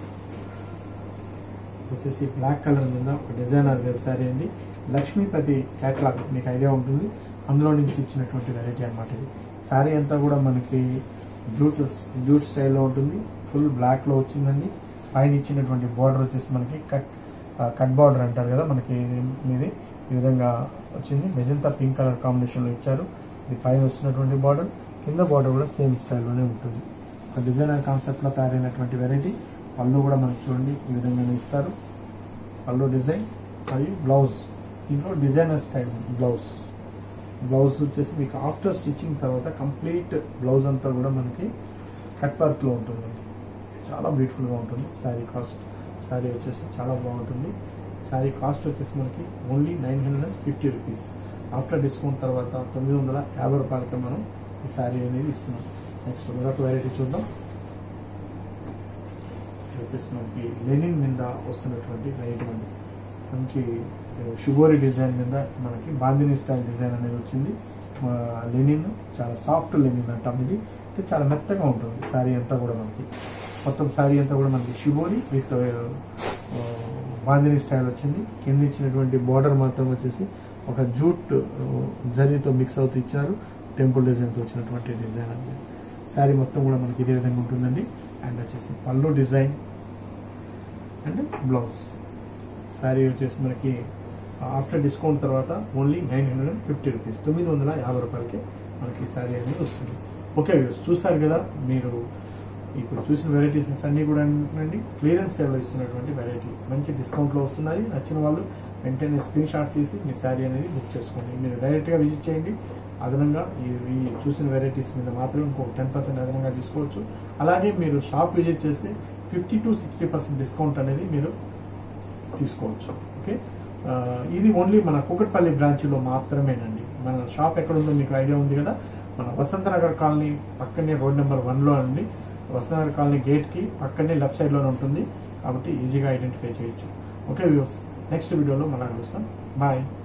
వచ్చేసి బ్లాక్ కలర్ మీద ఒక డిజైనర్ వేర్ శారీ అండి లక్ష్మీపతి క్యాటలాగ్ మీకు ఐడియా ఉంటుంది అందులో నుంచి ఇచ్చినటువంటి వెరైటీ అనమాట ఇది శారీ అంతా కూడా మనకి జూట్ జూట్ స్టైల్లో ఉంటుంది ఫుల్ బ్లాక్లో వచ్చిందండి పైన ఇచ్చినటువంటి బార్డర్ వచ్చేసి మనకి కట్ కట్ బార్డర్ అంటారు కదా మనకి మీది ఈ విధంగా వచ్చింది మెజంతా పింక్ కలర్ కాంబినేషన్లో ఇచ్చారు ఇది పైన వస్తున్నటువంటి బార్డర్ కింద బార్డర్ కూడా సేమ్ స్టైల్లోనే ఉంటుంది ఒక డిజైనర్ కాన్సెప్ట్లో తయారైనటువంటి వెరైటీ పళ్ళు కూడా మనకి చూడండి ఈ విధంగా ఇస్తారు పళ్ళు డిజైన్ మరియు బ్లౌజ్ ఇంట్లో డిజైనర్ స్టైల్ బ్లౌజ్ బ్లౌజ్ వచ్చేసి మీకు ఆఫ్టర్ స్టిచ్చింగ్ తర్వాత కంప్లీట్ బ్లౌజ్ అంతా కూడా మనకి కట్ వర్క్లో ఉంటుందండి చాలా బ్యూటిఫుల్గా ఉంటుంది శారీ కాస్ట్ శారీ వచ్చేసి చాలా బాగుంటుంది శారీ కాస్ట్ వచ్చేసి మనకి only nine hundred and fifty rupees after discount తర్వాత తొమ్మిది వందల యాభై రూపాయలకి మనం ఈ శారీ అనేది ఇస్తున్నాం నెక్స్ట్ మరొక వెరైటీ చూద్దాం ఇది వచ్చేసి మనకి లెనిన్ మీద వస్తున్నటువంటి వెరైటీ అండి మంచి షుగోరి డిజైన్ మీద మనకి బాందిని స్టైల్ డిజైన్ అనేది వచ్చింది ఆ, లెనిన్ చాలా సాఫ్ట్ లెనిన్ అంటాం ఇది అంటే చాలా మెత్తగా ఉంటుంది శారీ అంతా కూడా మనకి మొత్తం శారీ అంతా కూడా మనకి షిబోరి విత్ బాందిని స్టైల్ వచ్చింది కింద ఇచ్చినటువంటి బార్డర్ మాత్రం వచ్చేసి ఒక జూట్ ఆ, జరీతో మిక్స్ అవుతూ ఇచ్చారు టెంపుల్ డిజైన్తో వచ్చినటువంటి డిజైన్ అనేది శారీ మొత్తం కూడా మనకి ఇదే విధంగా ఉంటుందండి అండ్ వచ్చేసి పళ్ళు డిజైన్ అండ్ బ్లౌజ్ శారీ వచ్చేసి మనకి ఆఫ్టర్ డిస్కౌంట్ తర్వాత only nine hundred and fifty rupees తొమ్మిది వందల యాభై రూపాయలకి మనకి శారీ అనేది వస్తుంది ఓకే వ్యూస్ చూస్తారు కదా మీరు ఇప్పుడు చూసిన వెరైటీస్ అన్నీ కూడా ఏంటంటే క్లియరెన్స్ సేవలో ఇస్తున్నటువంటి వెరైటీ మంచి డిస్కౌంట్లో వస్తున్నాయి నచ్చిన వాళ్ళు వెంటనే స్క్రీన్ షాట్ తీసి మీ శారీ అనేది బుక్ చేసుకోండి మీరు డైరెక్ట్గా విజిట్ చేయండి అదనంగా ఇవి చూసిన వెరైటీస్ మీద మాత్రం ఇంకొక టెన్ పర్సెంట్ అదనంగా తీసుకోవచ్చు అలాగే మీరు షాప్ విజిట్ చేస్తే fifty to sixty percent discount అనేది మీరు తీసుకోవచ్చు ఓకే ఆ, ఇది ఓన్లీ మన కుకట్పల్లి బ్రాంచ్లో మాత్రమేనండి మన షాప్ ఎక్కడ ఉందో మీకు ఐడియా ఉంది కదా మన వసంతనగర్ కాలనీ పక్కనే రోడ్ నెంబర్ వన్లో అండి వసంతనగర్ కాలనీ గేట్కి పక్కనే లెఫ్ట్ సైడ్లోనే ఉంటుంది కాబట్టి ఈజీగా ఐడెంటిఫై చేయొచ్చు ఓకే వ్యూస్ నెక్స్ట్ వీడియోలో మళ్ళీ కలుస్తాం బాయ్